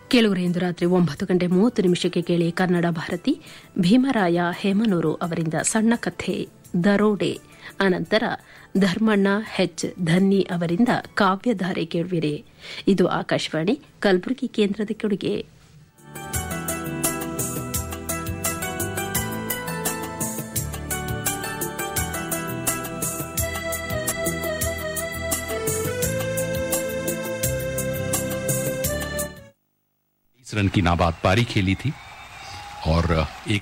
ಕೇಳುಗರೆ ಇಂದು ರಾತ್ರಿ ಒಂಬತ್ತು ಗಂಟೆ ಮೂವತ್ತು ನಿಮಿಷಕ್ಕೆ ಕೇಳಿ ಕನ್ನಡ ಭಾರತಿ ಭೀಮರಾಯ ಹೇಮನೂರು ಅವರಿಂದ ಸಣ್ಣ ಕಥೆ ದರೋಡೆ ಅನಂತರ ಧರ್ಮಣ್ಣ ಹೆಚ್ ಧನ್ನಿ ಅವರಿಂದ ಕಾವ್ಯಧಾರೆ ಕೇಳುವಿರೆ ಇದು ಆಕಾಶವಾಣಿ ಕಲಬುರಗಿ ಕೇಂದ್ರದ ಕೊಡುಗೆ इस रन की नाबाद पारी खेली थी और एक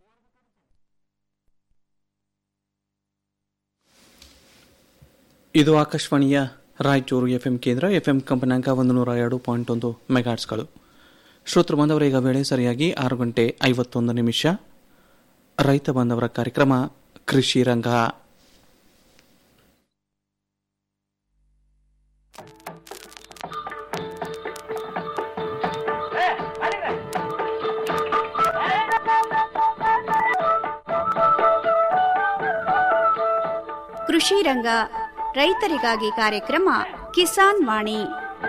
ಇದು ಆಕಾಶವಾಣಿಯ ರಾಯಚೂರು ಎಫ್ಎಂ ಕೇಂದ್ರ ಎಫ್ಎಂ ಕಂಪನಾಂಕ ಒಂದು ನೂರ ಎರಡು ಪಾಯಿಂಟ್ ಒಂದು ಮೆಗಾಟ್ಸ್ಗಳು ಶ್ರೋತೃ ಬಾಂಧವರ ಈಗ ವೇಳೆ ಸರಿಯಾಗಿ ಆರು ಗಂಟೆ ಐವತ್ತೊಂದು ನಿಮಿಷ ರೈತ ಬಾಂಧವರ ಕಾರ್ಯಕ್ರಮ ಕೃಷಿ ರಂಗ ಕೃಷಿ ರಂಗ ರೈತರಿಗಾಗಿ ಕಾರ್ಯಕ್ರಮ ಕಿಸಾನ್ ವಾಣಿ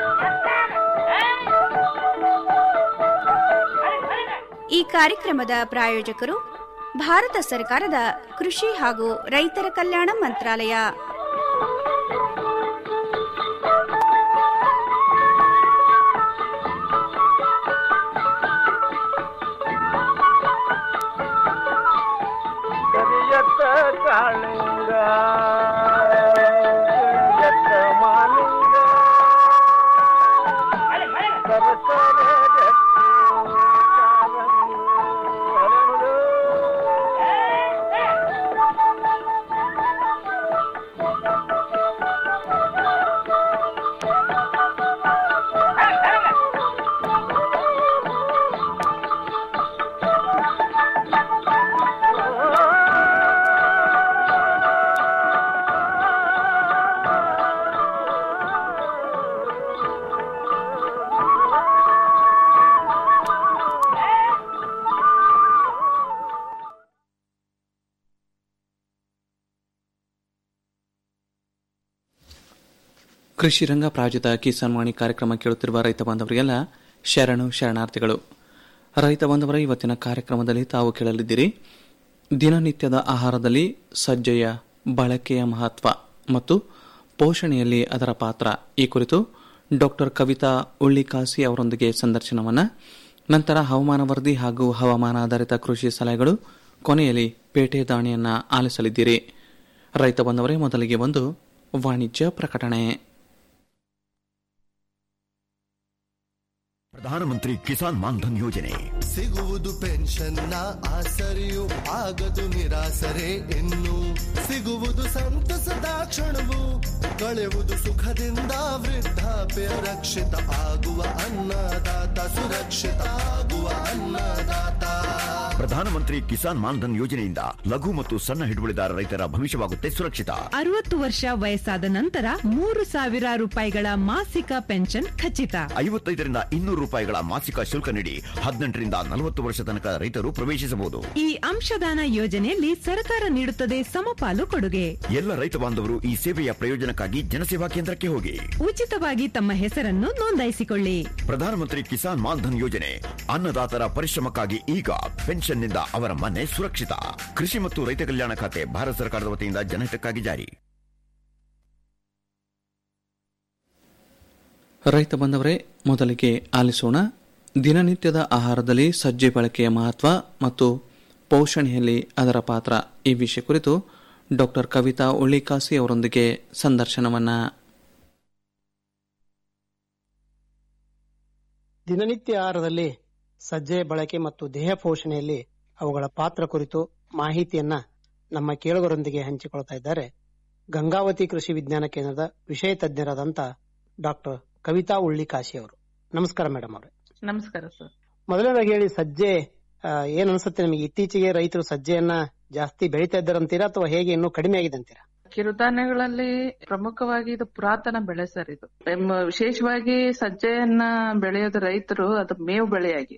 ಈ ಕಾರ್ಯಕ್ರಮದ ಪ್ರಾಯೋಜಕರು ಭಾರತ ಸರ್ಕಾರದ ಕೃಷಿ ಹಾಗೂ ರೈತರ ಕಲ್ಯಾಣ ಮಂತ್ರಾಲಯ ಕರಿಯತ್ತ ಕಾಳಿಂಗ ಕರಿಯತ್ತ ಮಾಲಿಂಗ ಸರಸರ ಜಟ್ಟಿ ಕಾಲಂಗಿ ಹರಳು. ಕೃಷಿ ರಂಗ ಪ್ರಾಯೋಜಿತ ಕಿಸಾನ್ ವಾಣಿ ಕಾರ್ಯಕ್ರಮ ಕೇಳುತ್ತಿರುವ ರೈತ ಬಾಂಧವರಿಗೆಲ್ಲ ಶರಣು ಶರಣಾರ್ಥಿಗಳು ರೈತ ಬಾಂಧವರ ಇವತ್ತಿನ ಕಾರ್ಯಕ್ರಮದಲ್ಲಿ ತಾವು ಕೇಳಲಿದ್ದೀರಿ ದಿನನಿತ್ಯದ ಆಹಾರದಲ್ಲಿ ಸಜ್ಜೆಯ ಬಳಕೆಯ ಮಹತ್ವ ಮತ್ತು ಪೋಷಣೆಯಲ್ಲಿ ಅದರ ಪಾತ್ರ ಈ ಕುರಿತು ಡಾಕ್ಟರ್ ಕವಿತಾ ಉಳ್ಳಿಕಾಸಿ ಅವರೊಂದಿಗೆ ಸಂದರ್ಶನವನ್ನ ನಂತರ ಹವಾಮಾನ ವರದಿ ಹಾಗೂ ಹವಾಮಾನ ಆಧಾರಿತ ಕೃಷಿ ಸಲಹೆಗಳು ಕೊನೆಯಲ್ಲಿ ಪೇಟೆ ದಾಣಿಯನ್ನ ಆಲಿಸಲಿದ್ದೀರಿ ರೈತ ಬಂದವರೇ ಮೊದಲಿಗೆ ಒಂದು ವಾಣಿಜ್ಯ ಪ್ರಕಟಣೆ ಪ್ರಧಾನಮಂತ್ರಿ ಕಿಸಾನ್ ಮಾನ್ಧನ್ ಯೋಜನೆ ಸಿಗುವುದು ಪೆನ್ಷನ್ನ ಆಸರೆಯು ಆಗದು ನಿರಾಸರೆ ಇನ್ನು ಸಿಗುವುದು ಸಂತಸದ ಕ್ಷಣವು ಕಳೆಯುವುದು ಸುಖದಿಂದ ವೃದ್ಧಾಪ್ಯ ರಕ್ಷಿತ ಆಗುವ ಅನ್ನದಾತ ಸುರಕ್ಷಿತ ಆಗುವ ಅನ್ನದಾತ ಪ್ರಧಾನಮಂತ್ರಿ ಕಿಸಾನ್ ಮಾನ್ಧನ್ ಯೋಜನೆಯಿಂದ ಲಘು ಮತ್ತು ಸಣ್ಣ ಹಿಡುವಳಿದಾರ ರೈತರ ಭವಿಷ್ಯವಾಗುತ್ತೆ ಸುರಕ್ಷಿತ ಅರವತ್ತು ವರ್ಷ ವಯಸ್ಸಾದ ನಂತರ ಮೂರು ಸಾವಿರ ರೂಪಾಯಿಗಳ ಮಾಸಿಕ ಪೆನ್ಷನ್ ಖಚಿತ ಐವತ್ತೈದರಿಂದ ಇನ್ನೂರು ರೂಪಾಯಿಗಳ ಮಾಸಿಕ ಶುಲ್ಕ ನೀಡಿ ಹದಿನೆಂಟರಿಂದ ನಲವತ್ತು ವರ್ಷ ತನಕ ರೈತರು ಪ್ರವೇಶಿಸಬಹುದು ಈ ಅಂಶದಾನ ಯೋಜನೆಯಲ್ಲಿ ಸರ್ಕಾರ ನೀಡುತ್ತದೆ ಸಮಪಾಲು ಕೊಡುಗೆ ಎಲ್ಲ ರೈತ ಬಾಂಧವರು ಈ ಸೇವೆಯ ಪ್ರಯೋಜನಕ್ಕಾಗಿ ಜನಸೇವಾ ಕೇಂದ್ರಕ್ಕೆ ಹೋಗಿ ಉಚಿತವಾಗಿ ತಮ್ಮ ಹೆಸರನ್ನು ನೋಂದಾಯಿಸಿಕೊಳ್ಳಿ ಪ್ರಧಾನಮಂತ್ರಿ ಕಿಸಾನ್ ಮಾನ್ಧನ್ ಯೋಜನೆ ಅನ್ನದಾತರ ಪರಿಶ್ರಮಕ್ಕಾಗಿ ಈಗ ಪೆನ್ಷನ್ನಿಂದ ಅವರ ಮನೆ ಸುರಕ್ಷಿತ ಕೃಷಿ ಮತ್ತು ರೈತ ಕಲ್ಯಾಣ ಖಾತೆ ಭಾರತ ಸರ್ಕಾರದ ವತಿಯಿಂದ ಜನಹಿತಕ್ಕಾಗಿ ಜಾರಿ ರೈತ ಬಂದವರೇ ಮೊದಲಿಗೆ ಆಲಿಸೋಣ ದಿನನಿತ್ಯದ ಆಹಾರದಲ್ಲಿ ಸಜ್ಜೆ ಬಳಕೆಯ ಮಹತ್ವ ಮತ್ತು ಪೋಷಣೆಯಲ್ಲಿ ಅದರ ಪಾತ್ರ ಈ ವಿಷಯ ಕುರಿತು ಡಾಕ್ಟರ್ ಕವಿತಾ ಉಳ್ಳಿಕಾಸಿ ಅವರೊಂದಿಗೆ ಸಂದರ್ಶನವನ್ನ ದಿನನಿತ್ಯ ಆಹಾರದಲ್ಲಿ ಸಜ್ಜೆ ಬಳಕೆ ಮತ್ತು ದೇಹ ಪೋಷಣೆಯಲ್ಲಿ ಅವುಗಳ ಪಾತ್ರ ಕುರಿತು ಮಾಹಿತಿಯನ್ನ ನಮ್ಮ ಕೇಳುಗರೊಂದಿಗೆ ಹಂಚಿಕೊಳ್ತಾ ಇದ್ದಾರೆ ಗಂಗಾವತಿ ಕೃಷಿ ವಿಜ್ಞಾನ ಕೇಂದ್ರದ ವಿಷಯ ತಜ್ಞರಾದಂತ ಡಾಕ್ಟರ್ ಕವಿತಾ ಉಳ್ಳಿಕಾಶಿ ಅವರು ನಮಸ್ಕಾರ ಮೇಡಮ್ ಅವರೇ ನಮಸ್ಕಾರ ಸರ್ ಮೊದಲನೇದಾಗಿ ಹೇಳಿ ಸಜ್ಜೆ ಆ, ಏನ್ ಅನ್ಸುತ್ತೆ ನಿಮಗೆ ಇತ್ತೀಚೆಗೆ ರೈತರು ಸಜ್ಜೆಯನ್ನ ಜಾಸ್ತಿ ಬೆಳೀತಾ ಇದ್ದಾರಂತೀರಾ ಅಥವಾ ಹೇಗೆ ಇನ್ನೂ ಕಡಿಮೆ ಆಗಿದೆ ಅಂತೀರಾ ಕಿರುಧಾನ್ಯಗಳಲ್ಲಿ ಪ್ರಮುಖವಾಗಿ ಇದು ಪುರಾತನ ಬೆಳೆ ಸರ್ ಇದು ಎಮ್- ವಿಶೇಷವಾಗಿ ಸಜ್ಜೆಯನ್ನ ಬೆಳೆಯೋದು ರೈತರು ಅದು ಮೇವು ಬೆಳೆಯಾಗಿ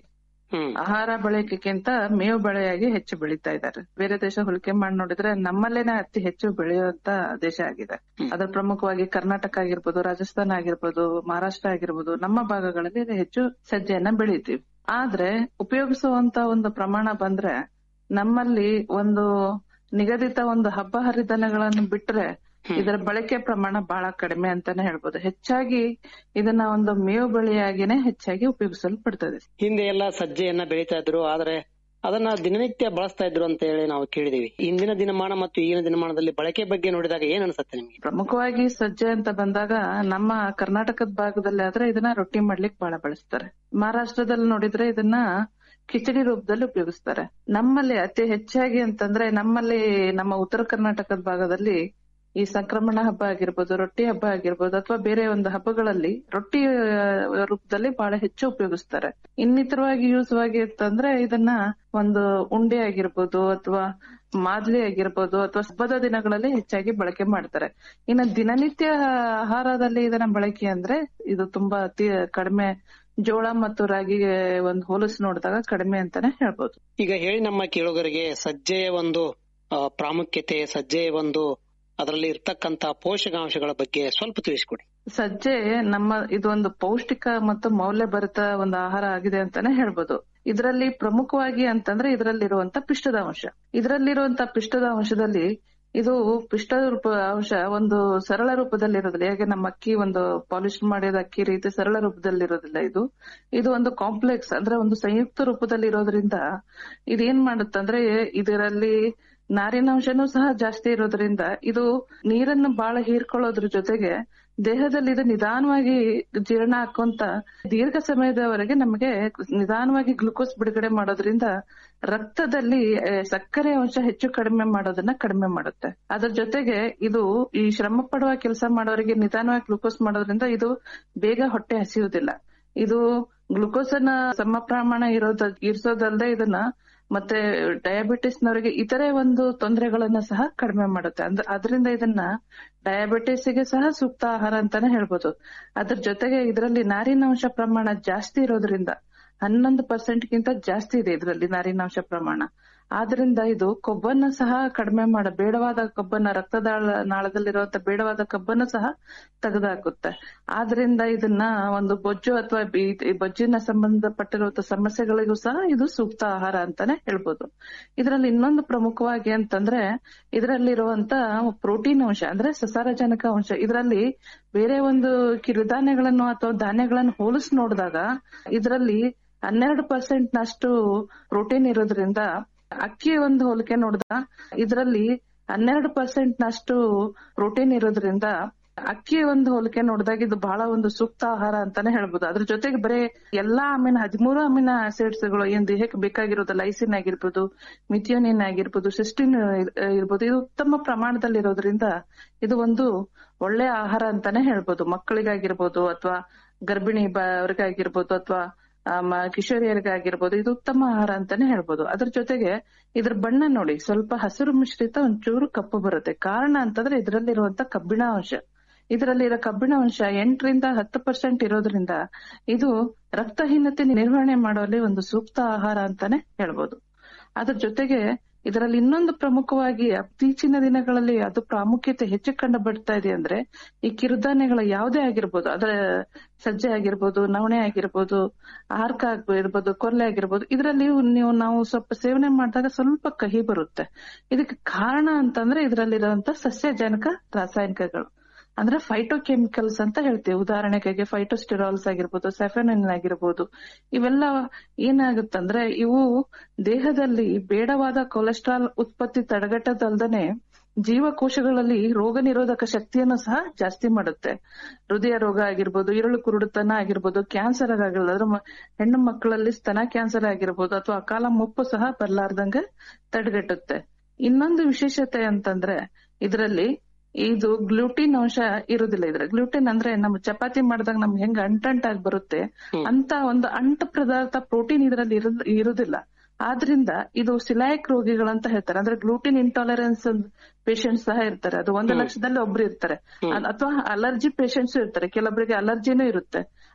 ಆಹಾರ ಬಳಕೆಗಿಂತ ಮೇವು ಬೆಳೆಯಾಗಿ ಹೆಚ್ಚು ಬೆಳೀತಾ ಇದ್ದಾರೆ ಬೇರೆ ದೇಶ ಹೋಲಿಕೆ ಮಾಡಿ ನೋಡಿದ್ರೆ ನಮ್ಮಲ್ಲೇನೆ ಅತಿ ಹೆಚ್ಚು ಬೆಳೆಯುವಂತ ದೇಶ ಆಗಿದೆ ಅದ್ರ ಪ್ರಮುಖವಾಗಿ ಕರ್ನಾಟಕ ಆಗಿರ್ಬೋದು ರಾಜಸ್ಥಾನ ಆಗಿರ್ಬೋದು ಮಹಾರಾಷ್ಟ್ರ ಆಗಿರ್ಬೋದು ನಮ್ಮ ಭಾಗಗಳಲ್ಲಿ ಇದು ಹೆಚ್ಚು ಸಜ್ಜೆಯನ್ನ ಬೆಳಿತೀವಿ ಆದ್ರೆ ಉಪಯೋಗಿಸುವಂತ ಒಂದು ಪ್ರಮಾಣ ಬಂದ್ರೆ ನಮ್ಮಲ್ಲಿ ಒಂದು ನಿಗದಿತ ಒಂದು ಹಬ್ಬ ಹರಿದಿನಗಳನ್ನು ಬಿಟ್ರೆ ಇದರ ಬಳಕೆ ಪ್ರಮಾಣ ಬಹಳ ಕಡಿಮೆ ಅಂತಾನೆ ಹೇಳ್ಬೋದು ಹೆಚ್ಚಾಗಿ ಇದನ್ನ ಒಂದು ಮೇವು ಬೆಳೆಯಾಗಿನೇ ಹೆಚ್ಚಾಗಿ ಉಪಯೋಗಿಸಲ್ಪಡ್ತದೆ ಹಿಂದೆ ಎಲ್ಲ ಸಜ್ಜೆಯನ್ನ ಬೆಳೀತಾ ಇದ್ರು ಆದ್ರೆ ಅದನ್ನ ದಿನನಿತ್ಯ ಬಳಸ್ತಾ ಇದ್ರು ಅಂತ ಹೇಳಿ ನಾವು ಕೇಳಿದೀವಿ ಇಂದಿನ ದಿನಮಾನ ಮತ್ತು ಈಗಿನ ದಿನಮಾನದಲ್ಲಿ ಬಳಕೆ ಬಗ್ಗೆ ನೋಡಿದಾಗ ಏನ್ ಅನ್ಸುತ್ತೆ ನಿಮ್ಗೆ ಪ್ರಮುಖವಾಗಿ ಸಜ್ಜೆ ಅಂತ ಬಂದಾಗ ನಮ್ಮ ಕರ್ನಾಟಕದ ಭಾಗದಲ್ಲಿ ಆದ್ರೆ ಇದನ್ನ ರೊಟ್ಟಿ ಮಾಡ್ಲಿಕ್ಕೆ ಬಹಳ ಬಳಸ್ತಾರೆ ಮಹಾರಾಷ್ಟ್ರದಲ್ಲಿ ನೋಡಿದ್ರೆ ಇದನ್ನ ಕಿಚಡಿ ರೂಪದಲ್ಲಿ ಉಪಯೋಗಿಸ್ತಾರೆ ನಮ್ಮಲ್ಲಿ ಅತಿ ಹೆಚ್ಚಾಗಿ ಅಂತಂದ್ರೆ ನಮ್ಮಲ್ಲಿ ನಮ್ಮ ಉತ್ತರ ಕರ್ನಾಟಕದ ಭಾಗದಲ್ಲಿ ಈ ಸಂಕ್ರಮಣ ಹಬ್ಬ ಆಗಿರ್ಬೋದು ರೊಟ್ಟಿ ಹಬ್ಬ ಆಗಿರ್ಬೋದು ಅಥವಾ ಬೇರೆ ಒಂದು ಹಬ್ಬಗಳಲ್ಲಿ ರೊಟ್ಟಿ ಆ, ರೂಪದಲ್ಲಿ ಬಹಳ ಹೆಚ್ಚು ಉಪಯೋಗಿಸ್ತಾರೆ ಇನ್ನಿತರವಾಗಿ ಯೂಸ್ ಆಗಿ ಅಂತಂದ್ರೆ ಇದನ್ನ ಒಂದು ಉಂಡೆ ಆಗಿರ್ಬೋದು ಅಥವಾ ಮಾದ್ಲಿ ಆಗಿರ್ಬೋದು ಅಥವಾ ಹಬ್ಬದ ದಿನಗಳಲ್ಲಿ ಹೆಚ್ಚಾಗಿ ಬಳಕೆ ಮಾಡ್ತಾರೆ ಇನ್ನು ದಿನನಿತ್ಯ ಆಹಾರದಲ್ಲಿ ಇದನ್ನ ಬಳಕೆ ಅಂದ್ರೆ ಇದು ತುಂಬಾ ಅತಿ ಕಡಿಮೆ ಜೋಳ ಮತ್ತು ರಾಗಿಗೆ ಒಂದು ಹೋಲಿಸಿ ನೋಡಿದಾಗ ಕಡಿಮೆ ಅಂತಾನೆ ಹೇಳ್ಬೋದು ಈಗ ಹೇಳಿ ನಮ್ಮ ಕೇಳುಗರಿಗೆ ಸಜ್ಜೆಯ ಒಂದು ಆ, ಪ್ರಾಮುಖ್ಯತೆ ಸಜ್ಜೆಯ ಒಂದು ಅದರಲ್ಲಿ ಇರ್ತಕ್ಕಂತ ಪೋಷಕಾಂಶಗಳ ಬಗ್ಗೆ ಸ್ವಲ್ಪ ತಿಳಿಸ್ಕೊಡಿ ಸಜ್ಜೆ ನಮ್ಮ ಇದು ಒಂದು ಪೌಷ್ಟಿಕ ಮತ್ತು ಮೌಲ್ಯಭರಿತ ಒಂದು ಆಹಾರ ಆಗಿದೆ ಅಂತಾನೆ ಹೇಳ್ಬೋದು ಇದರಲ್ಲಿ ಪ್ರಮುಖವಾಗಿ ಅಂತಂದ್ರೆ ಇದರಲ್ಲಿರುವಂತ ಪಿಷ್ಟದ ಅಂಶ ಇದರಲ್ಲಿರುವಂತ ಪಿಷ್ಟದ ಅಂಶದಲ್ಲಿ ಇದು ಪಿಷ್ಟ ರೂಪ ಅಂಶ ಒಂದು ಸರಳ ರೂಪದಲ್ಲಿ ಇರೋದಿಲ್ಲ ಹೇಗೆ ನಮ್ಮ ಅಕ್ಕಿ ಒಂದು ಪಾಲಿಶ್ ಮಾಡಿದ ಅಕ್ಕಿ ರೀತಿ ಸರಳ ರೂಪದಲ್ಲಿ ಇರೋದಿಲ್ಲ ಇದು ಇದು ಒಂದು ಕಾಂಪ್ಲೆಕ್ಸ್ ಅಂದ್ರೆ ಒಂದು ಸಂಯುಕ್ತ ರೂಪದಲ್ಲಿ ಇರೋದ್ರಿಂದ ಇದೇನ್ ಮಾಡುತ್ತಂದ್ರೆ ಇದರಲ್ಲಿ ನಾರಿನಾಂಶನೂ ಸಹ ಜಾಸ್ತಿ ಇರೋದ್ರಿಂದ ಇದು ನೀರನ್ನು ಬಹಳ ಹೀರ್ಕೊಳ್ಳೋದ್ರ ಜೊತೆಗೆ ದೇಹದಲ್ಲಿ ಇದು ನಿಧಾನವಾಗಿ ಜೀರ್ಣ ಹಾಕೊಂತ ದೀರ್ಘ ಸಮಯದವರೆಗೆ ನಮಗೆ ನಿಧಾನವಾಗಿ ಗ್ಲುಕೋಸ್ ಬಿಡುಗಡೆ ಮಾಡೋದ್ರಿಂದ ರಕ್ತದಲ್ಲಿ ಆ, ಸಕ್ಕರೆ ಅಂಶ ಹೆಚ್ಚು ಕಡಿಮೆ ಮಾಡೋದನ್ನ ಕಡಿಮೆ ಮಾಡುತ್ತೆ ಅದ್ರ ಜೊತೆಗೆ ಇದು ಈ ಶ್ರಮ ಪಡುವ ಕೆಲಸ ಮಾಡೋರಿಗೆ ನಿಧಾನವಾಗಿ ಗ್ಲುಕೋಸ್ ಮಾಡೋದ್ರಿಂದ ಇದು ಬೇಗ ಹೊಟ್ಟೆ ಹಸಿಯುವುದಿಲ್ಲ ಇದು ಗ್ಲುಕೋಸ್ ಅನ್ನ ಸಮ ಪ್ರಮಾಣ ಇರೋದ ಇರಿಸೋದಲ್ಲದೆ ಇದನ್ನ ಮತ್ತೆ ಡಯಾಬಿಟಿಸ್ ನವರಿಗೆ ಇತರೆ ಒಂದು ತೊಂದರೆಗಳನ್ನ ಸಹ ಕಡಿಮೆ ಮಾಡುತ್ತೆ ಅಂದ್ರೆ ಅದರಿಂದ ಇದನ್ನ ಡಯಾಬಿಟಿಸ್ ಗೆ ಸಹ ಸೂಕ್ತ ಆಹಾರ ಅಂತಾನೆ ಹೇಳ್ಬೋದು ಅದ್ರ ಜೊತೆಗೆ ಇದರಲ್ಲಿ ನಾರಿನಾಂಶ ಪ್ರಮಾಣ ಜಾಸ್ತಿ ಇರೋದ್ರಿಂದ ಹನ್ನೊಂದು ಪರ್ಸೆಂಟ್ ಗಿಂತ ಜಾಸ್ತಿ ಇದೆ ಇದರಲ್ಲಿ ನಾರಿನಾಂಶ ಪ್ರಮಾಣ ಆದ್ರಿಂದ ಇದು ಕೊಬ್ಬನ್ನ ಸಹ ಕಡಿಮೆ ಮಾಡ ಬೇಡವಾದ ಕೊಬ್ಬನ್ನ ರಕ್ತದಾಳ ನಾಳದಲ್ಲಿರುವಂತ ಬೇಡವಾದ ಕೊಬ್ಬನ್ನು ಸಹ ತೆಗೆದುಹಾಕುತ್ತೆ ಆದ್ರಿಂದ ಇದನ್ನ ಒಂದು ಬೊಜ್ಜು ಅಥವಾ ಬಿ- ಈ ಬೊಜ್ಜಿನ ಸಂಬಂಧಪಟ್ಟಿರುವಂತ ಸಮಸ್ಯೆಗಳಿಗೂ ಸಹ ಇದು ಸೂಕ್ತ ಆಹಾರ ಅಂತಾನೆ ಹೇಳ್ಬೋದು ಇದರಲ್ಲಿ ಇನ್ನೊಂದು ಪ್ರಮುಖವಾಗಿ ಅಂತಂದ್ರೆ ಇದರಲ್ಲಿರುವಂತ ಪ್ರೋಟೀನ್ ಅಂಶ ಅಂದ್ರೆ ಸಸಾರಜನಕ ಅಂಶ ಇದರಲ್ಲಿ ಬೇರೆ ಒಂದು ಕಿರುಧಾನ್ಯಗಳನ್ನು ಅಥವಾ ಧಾನ್ಯಗಳನ್ನು ಹೋಲಿಸಿ ನೋಡಿದಾಗ ಇದರಲ್ಲಿ ಹನ್ನೆರಡು ಪರ್ಸೆಂಟ್ ನಷ್ಟು ಪ್ರೋಟೀನ್ ಇರೋದ್ರಿಂದ ಅಕ್ಕಿ ಒಂದು ಹೋಲಿಕೆ ನೋಡಿದ ಇದರಲ್ಲಿ ಹನ್ನೆರಡು ಪರ್ಸೆಂಟ್ ನಷ್ಟು ಪ್ರೋಟೀನ್ ಇರೋದ್ರಿಂದ ಅಕ್ಕಿ ಒಂದು ಹೋಲಿಕೆ ನೋಡಿದಾಗ ಇದು ಬಹಳ ಒಂದು ಸೂಕ್ತ ಆಹಾರ ಅಂತಾನೆ ಹೇಳ್ಬೋದು ಅದ್ರ ಜೊತೆಗೆ ಬರೀ ಎಲ್ಲಾ ಅಮಿನ ಹದಿಮೂರು ಅಮಿನ ಆಸಿಡ್ಸ್ ಗಳು ಏನ್ ದೇಹಕ್ಕೆ ಬೇಕಾಗಿರೋದು ಲೈಸಿನ್ ಆಗಿರ್ಬೋದು ಮಿಥಿಯೋನಿನ್ ಆಗಿರ್ಬೋದು ಸಿಸ್ಟಿನ್ ಇರ್ಬೋದು ಇದು ಉತ್ತಮ ಪ್ರಮಾಣದಲ್ಲಿ ಇರೋದ್ರಿಂದ ಇದು ಒಂದು ಒಳ್ಳೆ ಆಹಾರ ಅಂತಾನೆ ಹೇಳ್ಬೋದು ಮಕ್ಕಳಿಗಾಗಿರ್ಬೋದು ಅಥವಾ ಗರ್ಭಿಣಿ ಬ- ಅವ್ರಿಗಾಗಿರ್ಬೋದು ಅಥವಾ ಕಿಶೋರಿಯರಿಗಾಗಿರ್ಬೋದು ಇದು ಉತ್ತಮ ಆಹಾರ ಅಂತಾನೆ ಹೇಳ್ಬೋದು ಅದ್ರ ಜೊತೆಗೆ ಇದ್ರ ಬಣ್ಣ ನೋಡಿ ಸ್ವಲ್ಪ ಹಸಿರು ಮಿಶ್ರಿತ ಒಂಚೂರು ಕಪ್ಪು ಬರುತ್ತೆ ಕಾರಣ ಅಂತಂದ್ರೆ ಇದರಲ್ಲಿರುವಂತ ಕಬ್ಬಿಣ ಅಂಶ ಇದರಲ್ಲಿರೋ ಕಬ್ಬಿಣ ಅಂಶ ಎಂಟರಿಂದ ಹತ್ತು ಪರ್ಸೆಂಟ್ ಇರೋದ್ರಿಂದ ಇದು ರಕ್ತಹೀನತೆ ನಿರ್ವಹಣೆ ಮಾಡುವಲ್ಲಿ ಒಂದು ಸೂಕ್ತ ಆಹಾರ ಅಂತಾನೆ ಹೇಳ್ಬೋದು ಅದ್ರ ಜೊತೆಗೆ ಇದರಲ್ಲಿ ಇನ್ನೊಂದು ಪ್ರಮುಖವಾಗಿ ಇತ್ತೀಚಿನ ದಿನಗಳಲ್ಲಿ ಅದು ಪ್ರಾಮುಖ್ಯತೆ ಹೆಚ್ಚು ಕಂಡು ಬರ್ತಾ ಇದೆ ಅಂದ್ರೆ ಈ ಕಿರುಧಾನ್ಯಗಳ ಯಾವುದೇ ಆಗಿರ್ಬೋದು ಅದರ ಸಜ್ಜೆ ಆಗಿರ್ಬೋದು ನವಣೆ ಆಗಿರ್ಬೋದು ಆರ್ಕ ಆಗಿರ್ಬೋದು ಕೊರ್ಲೆ ಆಗಿರ್ಬೋದು ಇದರಲ್ಲಿ ನೀವು ನಾವು ಸ್ವಲ್ಪ ಸೇವನೆ ಮಾಡಿದಾಗ ಸ್ವಲ್ಪ ಕಹಿ ಬರುತ್ತೆ ಇದಕ್ಕೆ ಕಾರಣ ಅಂತಂದ್ರೆ ಇದರಲ್ಲಿರುವಂತ ಸಸ್ಯಜನಕ ರಾಸಾಯನಿಕಗಳು ಅಂದ್ರೆ ಫೈಟೋಕೆಮಿಕಲ್ಸ್ ಅಂತ ಹೇಳ್ತೀವಿ ಉದಾಹರಣೆಗೆ ಫೈಟೋಸ್ಟಿರಾಲ್ಸ್ ಆಗಿರ್ಬೋದು ಸೆಫೆನಿನ್ ಆಗಿರ್ಬೋದು ಇವೆಲ್ಲ ಏನಾಗುತ್ತಂದ್ರೆ ಇವು ದೇಹದಲ್ಲಿ ಬೇಡವಾದ ಕೊಲೆಸ್ಟ್ರಾಲ್ ಉತ್ಪತ್ತಿ ತಡೆಗಟ್ಟದಲ್ದನೆ ಜೀವಕೋಶಗಳಲ್ಲಿ ರೋಗ ನಿರೋಧಕ ಶಕ್ತಿಯನ್ನು ಸಹ ಜಾಸ್ತಿ ಮಾಡುತ್ತೆ ಹೃದಯ ರೋಗ ಆಗಿರ್ಬೋದು ಇರುಳು ಕುರುಡುತನ ಆಗಿರ್ಬೋದು ಕ್ಯಾನ್ಸರ್ ಆಗಿರ್ಬೋದು ಮ- ಹೆಣ್ಣು ಮಕ್ಕಳಲ್ಲಿ ಸ್ತನ ಕ್ಯಾನ್ಸರ್ ಆಗಿರ್ಬೋದು ಅಥವಾ ಅಕಾಲ ಮುಪ್ಪು ಸಹ ಬರ್ಲಾರ್ದಂಗ ತಡೆಗಟ್ಟುತ್ತೆ ಇನ್ನೊಂದು ವಿಶೇಷತೆ ಅಂತಂದ್ರೆ ಇದರಲ್ಲಿ ಇದು ಗ್ಲೂಟಿನ್ ಅಂಶ ಇರುದಿಲ್ಲ ಇದ್ರ ಗ್ಲೂಟಿನ್ ಅಂದ್ರೆ ನಮ್ಮ ಚಪಾತಿ ಮಾಡಿದಾಗ ನಮ್ಗೆ ಹೆಂಗ್ ಅಂಟಂಟಾಗಿ ಬರುತ್ತೆ ಅಂತ ಒಂದು ಅಂಟ ಪದಾರ್ಥ ಪ್ರೋಟೀನ್ ಇದರಲ್ಲಿ ಇರೋದ್- ಇರುದಿಲ್ಲ ಆದ್ರಿಂದ ಇದು ಸಿಲಾಯಿಕ್ ರೋಗಿಗಳಂತ ಹೇಳ್ತಾರೆ ಅಂದ್ರೆ ಗ್ಲೂಟಿನ್ ಇಂಟಾಲರೆನ್ಸ್ ಪೇಷಂಟ್ಸ್ ಸಹ ಇರ್ತಾರೆ ಅದು ಒಂದು ಲಕ್ಷದಲ್ಲಿ ಒಬ್ರು ಇರ್ತಾರೆ ಅ- ಅಥವಾ ಅಲರ್ಜಿ ಪೇಷಂಟ್ಸ್ ಇರ್ತಾರೆ ಕೆಲವೊಬ್ಬರಿಗೆ ಅಲರ್ಜಿನೂ ಇರುತ್ತೆ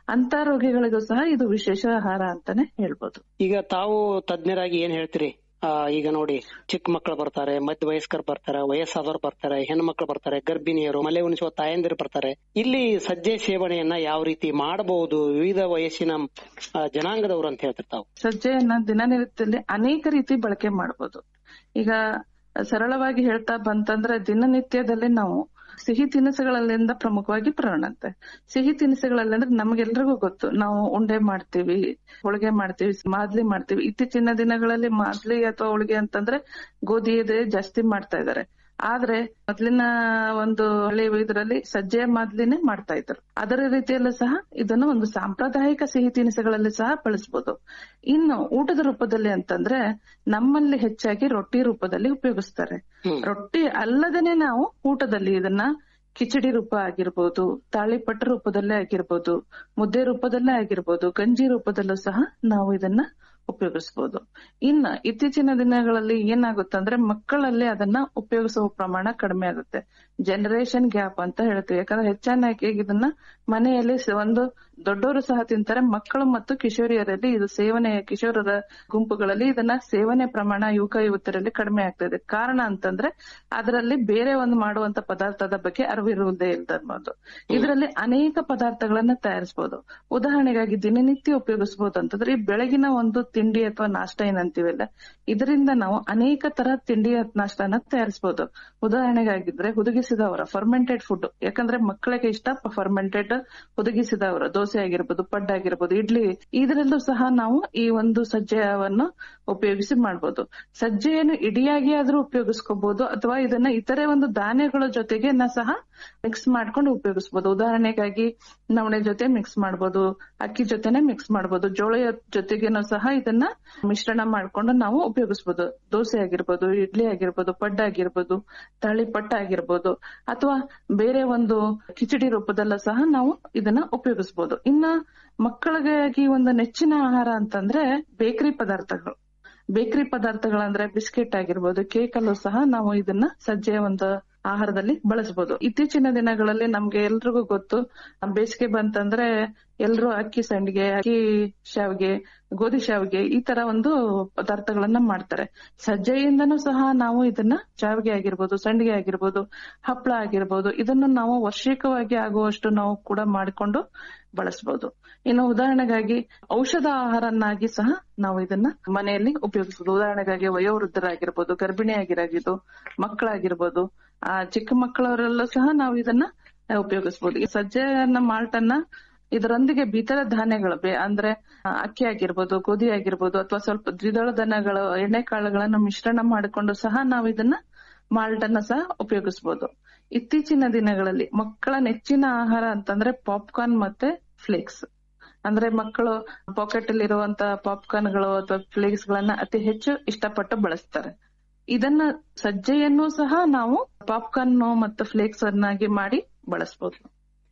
ಅಂತ ರೋಗಿಗಳಿಗೂ ಸಹ ಇದು ವಿಶೇಷ ಆಹಾರ ಅಂತಾನೆ ಹೇಳ್ಬೋದು ಈಗ ತಾವು ತಜ್ಞರಾಗಿ ಏನ್ ಹೇಳ್ತೀರಿ ಆ, ಈಗ ನೋಡಿ ಚಿಕ್ಕ ಮಕ್ಕಳು ಬರ್ತಾರೆ ಮಧ್ಯ ವಯಸ್ಕರು ಬರ್ತಾರೆ ವಯಸ್ಸಾದವರು ಬರ್ತಾರೆ ಹೆಣ್ಮಕ್ಳು ಬರ್ತಾರೆ ಗರ್ಭಿಣಿಯರು ಮಲೆ ಉಣಿಸುವ ತಾಯಂದಿರು ಬರ್ತಾರೆ ಇಲ್ಲಿ ಸಜ್ಜೆ ಸೇವನೆಯನ್ನ ಯಾವ ರೀತಿ ಮಾಡಬಹುದು ವಿವಿಧ ವಯಸ್ಸಿನ ಆ, ಜನಾಂಗದವರು ಅಂತ ಹೇಳ್ತಾರೆ ತಾವು ಸಜ್ಜೆಯನ್ನ ದಿನನಿತ್ಯದಲ್ಲಿ ಅನೇಕ ರೀತಿ ಬಳಕೆ ಮಾಡಬಹುದು ಈಗ ಸರಳವಾಗಿ ಹೇಳ್ತಾ ಬಂತಂದ್ರೆ ದಿನನಿತ್ಯದಲ್ಲಿ ನಾವು ಸಿಹಿ ತಿನಿಸುಗಳಲ್ಲಿಂದ ಪ್ರಮುಖವಾಗಿ ಪ್ರಾಣಂತೆ ಸಿಹಿ ತಿನಿಸುಗಳಲ್ಲಿ ಅಂದ್ರೆ ನಮ್ಗೆಲ್ರಿಗೂ ಗೊತ್ತು ನಾವು ಉಂಡೆ ಮಾಡ್ತೀವಿ ಹೋಳಿಗೆ ಮಾಡ್ತೀವಿ ಮಾದ್ಲಿ ಮಾಡ್ತೀವಿ ಇತ್ತೀಚಿನ ದಿನಗಳಲ್ಲಿ ಮಾದ್ಲಿ ಅಥವಾ ಹೋಳಿಗೆ ಅಂತಂದ್ರೆ ಗೋಧಿಯದೇ ಜಾಸ್ತಿ ಮಾಡ್ತಾ ಇದ್ದಾರೆ ಆದ್ರೆ ಮೊದ್ಲಿನ ಒಂದು ಹಳ್ಳಿ ಇದರಲ್ಲಿ ಸಜ್ಜೆಯ ಮಾದ್ಲಿನೇ ಮಾಡ್ತಾ ಇದ್ರು ಅದರ ರೀತಿಯಲ್ಲೂ ಸಹ ಇದನ್ನು ಒಂದು ಸಾಂಪ್ರದಾಯಿಕ ಸಿಹಿ ತಿನಿಸುಗಳಲ್ಲಿ ಸಹ ಬಳಸಬಹುದು ಇನ್ನು ಊಟದ ರೂಪದಲ್ಲಿ ಅಂತಂದ್ರೆ ನಮ್ಮಲ್ಲಿ ಹೆಚ್ಚಾಗಿ ರೊಟ್ಟಿ ರೂಪದಲ್ಲಿ ಉಪಯೋಗಿಸ್ತಾರೆ ರೊಟ್ಟಿ ಅಲ್ಲದೇನೆ ನಾವು ಊಟದಲ್ಲಿ ಇದನ್ನ ಕಿಚಡಿ ರೂಪ ಆಗಿರ್ಬೋದು ತಾಳಿಪಟ್ಟ ರೂಪದಲ್ಲೇ ಆಗಿರ್ಬೋದು ಮುದ್ದೆ ರೂಪದಲ್ಲೇ ಆಗಿರ್ಬೋದು ಗಂಜಿ ರೂಪದಲ್ಲೂ ಸಹ ನಾವು ಇದನ್ನ ಉಪಯೋಗಿಸಬಹುದು ಇನ್ನ ಇತ್ತೀಚಿನ ದಿನಗಳಲ್ಲಿ ಏನಾಗುತ್ತಂದ್ರೆ ಮಕ್ಕಳಲ್ಲಿ ಅದನ್ನ ಉಪಯೋಗಿಸುವ ಪ್ರಮಾಣ ಕಡಿಮೆ ಆಗುತ್ತೆ ಜನರೇಷನ್ ಗ್ಯಾಪ್ ಅಂತ ಹೇಳ್ತೀವಿ ಯಾಕಂದ್ರೆ ಹೆಚ್ಚಾಗಿ ಇದನ್ನ ಮನೆಯಲ್ಲಿ ಸ- ಒಂದು ದೊಡ್ಡವರು ಸಹ ತಿಂತಾರೆ ಮಕ್ಕಳು ಮತ್ತು ಕಿಶೋರಿಯರಲ್ಲಿ ಇದು ಸೇವನೆ ಕಿಶೋರರ ಗುಂಪುಗಳಲ್ಲಿ ಇದನ್ನ ಸೇವನೆ ಪ್ರಮಾಣ ಯುವಕ ಯುವತಿಯರಲ್ಲಿ ಕಡಿಮೆ ಆಗ್ತಾ ಇದೆ ಕಾರಣ ಅಂತಂದ್ರೆ ಅದರಲ್ಲಿ ಬೇರೆ ಒಂದು ಮಾಡುವಂತ ಪದಾರ್ಥದ ಬಗ್ಗೆ ಅರಿವಿರುವುದೇ ಇಲ್ಲದನ್ನೋದು ಇದರಲ್ಲಿ ಅನೇಕ ಪದಾರ್ಥಗಳನ್ನ ತಯಾರಿಸಬಹುದು ಉದಾಹರಣೆಗಾಗಿ ದಿನನಿತ್ಯ ಉಪಯೋಗಿಸಬಹುದು ಅಂತಂದ್ರೆ ಈ ಬೆಳಗಿನ ಒಂದು ತಿಂಡಿ ಅಥವಾ ನಾಷ್ಟ ಏನಂತೀವಲ್ಲ ಇದರಿಂದ ನಾವು ಅನೇಕ ತರ ತಿಂಡಿ ನಾಷ್ಟನ ತಯಾರಿಸಬಹುದು ಉದಾಹರಣೆಗಾಗಿದ್ರೆ ಹುದುಗಿಸಿದವರ ಫರ್ಮೆಂಟೆಡ್ ಫುಡ್ ಯಾಕಂದ್ರೆ ಮಕ್ಕಳಿಗೆ ಇಷ್ಟ ಫರ್ಮೆಂಟೆಡ್ ಹುದುಗಿಸಿದವರ ದೋಸೆ ಆಗಿರ್ಬೋದು ಪಡ್ಡ ಆಗಿರ್ಬೋದು ಇಡ್ಲಿ ಇದರಲ್ಲೂ ಸಹ ನಾವು ಈ ಒಂದು ಸಜ್ಜೆಯನ್ನು ಉಪಯೋಗಿಸಿ ಮಾಡಬಹುದು ಸಜ್ಜೆಯನ್ನು ಇಡಿಯಾಗಿ ಆದ್ರೂ ಉಪಯೋಗಿಸ್ಕೋಬಹುದು ಅಥವಾ ಇದನ್ನ ಇತರೆ ಒಂದು ಧಾನ್ಯಗಳ ಜೊತೆಗೆ ಸಹ ಮಿಕ್ಸ್ ಮಾಡ್ಕೊಂಡು ಉಪಯೋಗಿಸಬಹುದು ಉದಾಹರಣೆಗಾಗಿ ನವಣೆ ಜೊತೆ ಮಿಕ್ಸ್ ಮಾಡಬಹುದು ಅಕ್ಕಿ ಜೊತೆನೆ ಮಿಕ್ಸ್ ಮಾಡಬಹುದು ಜೋಳ ಜೊತೆಗೇನು ಸಹ ಇದನ್ನ ಮಿಶ್ರಣ ಮಾಡ್ಕೊಂಡು ನಾವು ಉಪಯೋಗಿಸಬಹುದು ದೋಸೆ ಆಗಿರ್ಬೋದು ಇಡ್ಲಿ ಆಗಿರ್ಬೋದು ಪಡ್ಡ ಆಗಿರ್ಬೋದು ತಾಳಿಪಟ್ಟ ಆಗಿರ್ಬೋದು ಅಥವಾ ಬೇರೆ ಒಂದು ಕಿಚಡಿ ರೂಪದಲ್ಲ ಸಹ ನಾವು ಇದನ್ನ ಉಪಯೋಗಿಸಬಹುದು ಇನ್ನ ಮಕ್ಕಳಿಗಾಗಿ ಒಂದು ನೆಚ್ಚಿನ ಆಹಾರ ಅಂತಂದ್ರೆ ಬೇಕರಿ ಪದಾರ್ಥಗಳು ಬೇಕರಿ ಪದಾರ್ಥಗಳಂದ್ರೆ ಬಿಸ್ಕೆಟ್ ಆಗಿರ್ಬೋದು ಕೇಕ್ ಅಲ್ಲೂ ಸಹ ನಾವು ಇದನ್ನ ಸಜ್ಜೆಯ ಒಂದು ಆಹಾರದಲ್ಲಿ ಬಳಸಬಹುದು ಇತ್ತೀಚಿನ ದಿನಗಳಲ್ಲಿ ನಮ್ಗೆ ಎಲ್ರಿಗೂ ಗೊತ್ತು ಬೇಸಿಗೆ ಬಂತಂದ್ರೆ ಎಲ್ರು ಅಕ್ಕಿ ಸಂಡಿಗೆ ಅಕ್ಕಿ ಶಾವಿಗೆ ಗೋಧಿ ಶಾವಿಗೆ ಈ ತರ ಒಂದು ಪದಾರ್ಥಗಳನ್ನ ಮಾಡ್ತಾರೆ ಸಜ್ಜೆಯಿಂದನೂ ಸಹ ನಾವು ಇದನ್ನ ಶಾವಿಗೆ ಆಗಿರ್ಬೋದು ಸಂಡಿಗೆ ಆಗಿರ್ಬೋದು ಹಪ್ಪಳ ಆಗಿರ್ಬೋದು ಇದನ್ನು ನಾವು ವರ್ಷಿಕವಾಗಿ ಆಗುವಷ್ಟು ನಾವು ಕೂಡ ಮಾಡಿಕೊಂಡು ಬಳಸಬಹುದು ಇನ್ನು ಉದಾಹರಣೆಗಾಗಿ ಔಷಧ ಆಹಾರನ್ನಾಗಿ ಸಹ ನಾವು ಇದನ್ನ ಮನೆಯಲ್ಲಿ ಉಪಯೋಗಿಸಬಹುದು ಉದಾಹರಣೆಗಾಗಿ ವಯೋವೃದ್ಧರಾಗಿರ್ಬೋದು ಗರ್ಭಿಣಿ ಆಗಿರಾಗಿದ್ದು ಮಕ್ಕಳಾಗಿರ್ಬೋದು ಆ ಚಿಕ್ಕ ಮಕ್ಕಳವರೆಲ್ಲೂ ಸಹ ನಾವು ಇದನ್ನ ಉಪಯೋಗಿಸಬಹುದು ಈ ಸಜ್ಜೆಯನ್ನ ಮಾಲ್ಟನ್ನ ಇದರೊಂದಿಗೆ ಇತರ ಧಾನ್ಯಗಳು ಬೇ- ಅಂದ್ರೆ ಆ, ಅಕ್ಕಿ ಆಗಿರ್ಬೋದು ಗೋಧಿ ಆಗಿರ್ಬೋದು ಅಥವಾ ಸ್ವಲ್ಪ ದ್ವಿದಳ ಧಾನ್ಯಗಳು ಎಣ್ಣೆಕಾಳುಗಳನ್ನ ಮಿಶ್ರಣ ಮಾಡಿಕೊಂಡು ಸಹ ನಾವು ಇದನ್ನ ಮಾಲ್ಟ್ ಅನ್ನ ಸಹ ಉಪಯೋಗಿಸಬಹುದು ಇತ್ತೀಚಿನ ದಿನಗಳಲ್ಲಿ ಮಕ್ಕಳ ನೆಚ್ಚಿನ ಆಹಾರ ಅಂತಂದ್ರೆ ಪಾಪ್ಕಾರ್ನ್ ಮತ್ತೆ ಫ್ಲೇಕ್ಸ್ ಅಂದ್ರೆ ಮಕ್ಕಳು ಪಾಕೆಟ್ ಅಲ್ಲಿ ಇರುವಂತ ಪಾಪ್ಕಾರ್ನ್ಗಳು ಅಥವಾ ಫ್ಲೇಕ್ಸ್ ಗಳನ್ನ ಅತಿ ಹೆಚ್ಚು ಇಷ್ಟಪಟ್ಟು ಬಳಸ್ತಾರೆ ಇದನ್ನ ಸಜ್ಜೆಯನ್ನು ಸಹ ನಾವು ಪಾಪ್ಕಾರ್ನ್ ಮತ್ತು ಫ್ಲೇಕ್ಸ್ ಅನ್ನಾಗಿ ಮಾಡಿ ಬಳಸಬಹುದು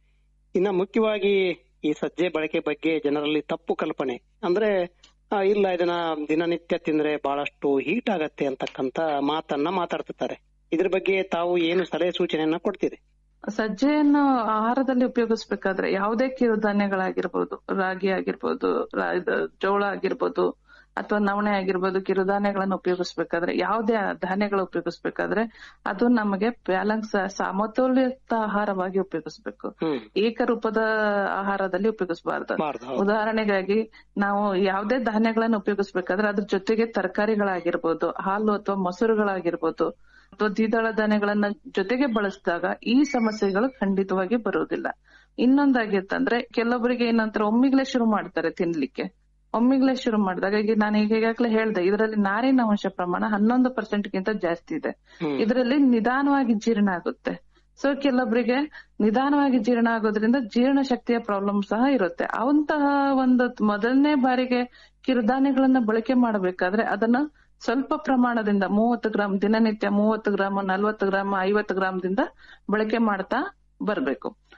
ಇನ್ನ ಮುಖ್ಯವಾಗಿ ಈ ಸಜ್ಜೆ ಬಳಕೆ ಬಗ್ಗೆ ಜನರಲ್ಲಿ ತಪ್ಪು ಕಲ್ಪನೆ ಅಂದ್ರೆ ಆ, ಇಲ್ಲ ಇದನ್ನ ದಿನನಿತ್ಯ ತಿಂದ್ರೆ ಬಹಳಷ್ಟು ಹೀಟ್ ಆಗತ್ತೆ ಅಂತಕ್ಕಂತ ಮಾತನ್ನ ಮಾತಾಡ್ತಿರ್ತಾರೆ ಇದ್ರ ಬಗ್ಗೆ ತಾವು ಏನು ಸಲಹೆ ಸೂಚನೆಯನ್ನ ಕೊಡ್ತೀರಿ ಸಜ್ಜೆಯನ್ನು ಆಹಾರದಲ್ಲಿ ಉಪಯೋಗಿಸ್ಬೇಕಾದ್ರೆ ಯಾವುದೇ ಕಿರುಧಾನ್ಯಗಳಾಗಿರ್ಬೋದು ರಾಗಿ ಆಗಿರ್ಬೋದು ರಾ- ಇದು ಜೋಳ ಆಗಿರ್ಬೋದು ಅಥವಾ ನವಣೆ ಆಗಿರ್ಬೋದು ಕಿರುಧಾನ್ಯಗಳನ್ನು ಉಪಯೋಗಿಸ್ಬೇಕಾದ್ರೆ ಯಾವುದೇ ಧಾನ್ಯಗಳು ಉಪಯೋಗಿಸ್ಬೇಕಾದ್ರೆ ಅದು ನಮಗೆ ಬ್ಯಾಲೆನ್ಸ್ ಸಮತೋಲಿತ ಆಹಾರವಾಗಿ ಉಪಯೋಗಿಸ್ಬೇಕು ಏಕರೂಪದ ಆಹಾರದಲ್ಲಿ ಉಪಯೋಗಿಸಬಾರ್ದು ಉದಾಹರಣೆಗಾಗಿ ನಾವು ಯಾವುದೇ ಧಾನ್ಯಗಳನ್ನು ಉಪಯೋಗಿಸ್ಬೇಕಾದ್ರೆ ಅದ್ರ ಜೊತೆಗೆ ತರಕಾರಿಗಳಾಗಿರ್ಬೋದು ಹಾಲು ಅಥವಾ ಮೊಸರುಗಳಾಗಿರ್ಬೋದು ಅಥವಾ ದ್ವಿದಳ ಧಾನ್ಯಗಳನ್ನ ಜೊತೆಗೆ ಬಳಸಿದಾಗ ಈ ಸಮಸ್ಯೆಗಳು ಖಂಡಿತವಾಗಿ ಬರುವುದಿಲ್ಲ ಇನ್ನೊಂದಾಗಿತ್ತಂದ್ರೆ ಕೆಲವೊಬ್ಬರಿಗೆ ಏನಂತಾರೆ ಒಮ್ಮಿಗ್ಲೇ ಶುರು ಮಾಡ್ತಾರೆ ತಿನ್ಲಿಕ್ಕೆ ಒಮ್ಮಿಗ್ಲೇ ಶುರು ಮಾಡಿದಾಗ ಈಗ ನಾನು ಈಗ ಈಗಾಗಲೇ ಹೇಳ್ದೆ ಇದರಲ್ಲಿ ನಾರಿನ ಅಂಶ ಪ್ರಮಾಣ ಹನ್ನೊಂದು ಪರ್ಸೆಂಟ್ ಗಿಂತ ಜಾಸ್ತಿ ಇದೆ ಇದರಲ್ಲಿ ನಿಧಾನವಾಗಿ ಜೀರ್ಣ ಆಗುತ್ತೆ ಸೊ ಕೆಲವೊಬ್ಬರಿಗೆ ನಿಧಾನವಾಗಿ ಜೀರ್ಣ ಆಗೋದ್ರಿಂದ ಜೀರ್ಣ ಶಕ್ತಿಯ ಪ್ರಾಬ್ಲಮ್ ಸಹ ಇರುತ್ತೆ ಅವಂತಹ ಒಂದು ಮೊದಲನೇ ಬಾರಿಗೆ ಕಿರುಧಾನ್ಯಗಳನ್ನ ಬಳಕೆ ಮಾಡಬೇಕಾದ್ರೆ ಅದನ್ನ ಸ್ವಲ್ಪ ಪ್ರಮಾಣದಿಂದ ಮೂವತ್ತು ಗ್ರಾಮ್ ದಿನನಿತ್ಯ ಮೂವತ್ತು ಗ್ರಾಮ್ ನಲ್ವತ್ತು ಗ್ರಾಮ್ ಐವತ್ತು ಗ್ರಾಮದಿಂದ ಬಳಕೆ ಮಾಡ್ತಾ ಬರ್ಬೇಕು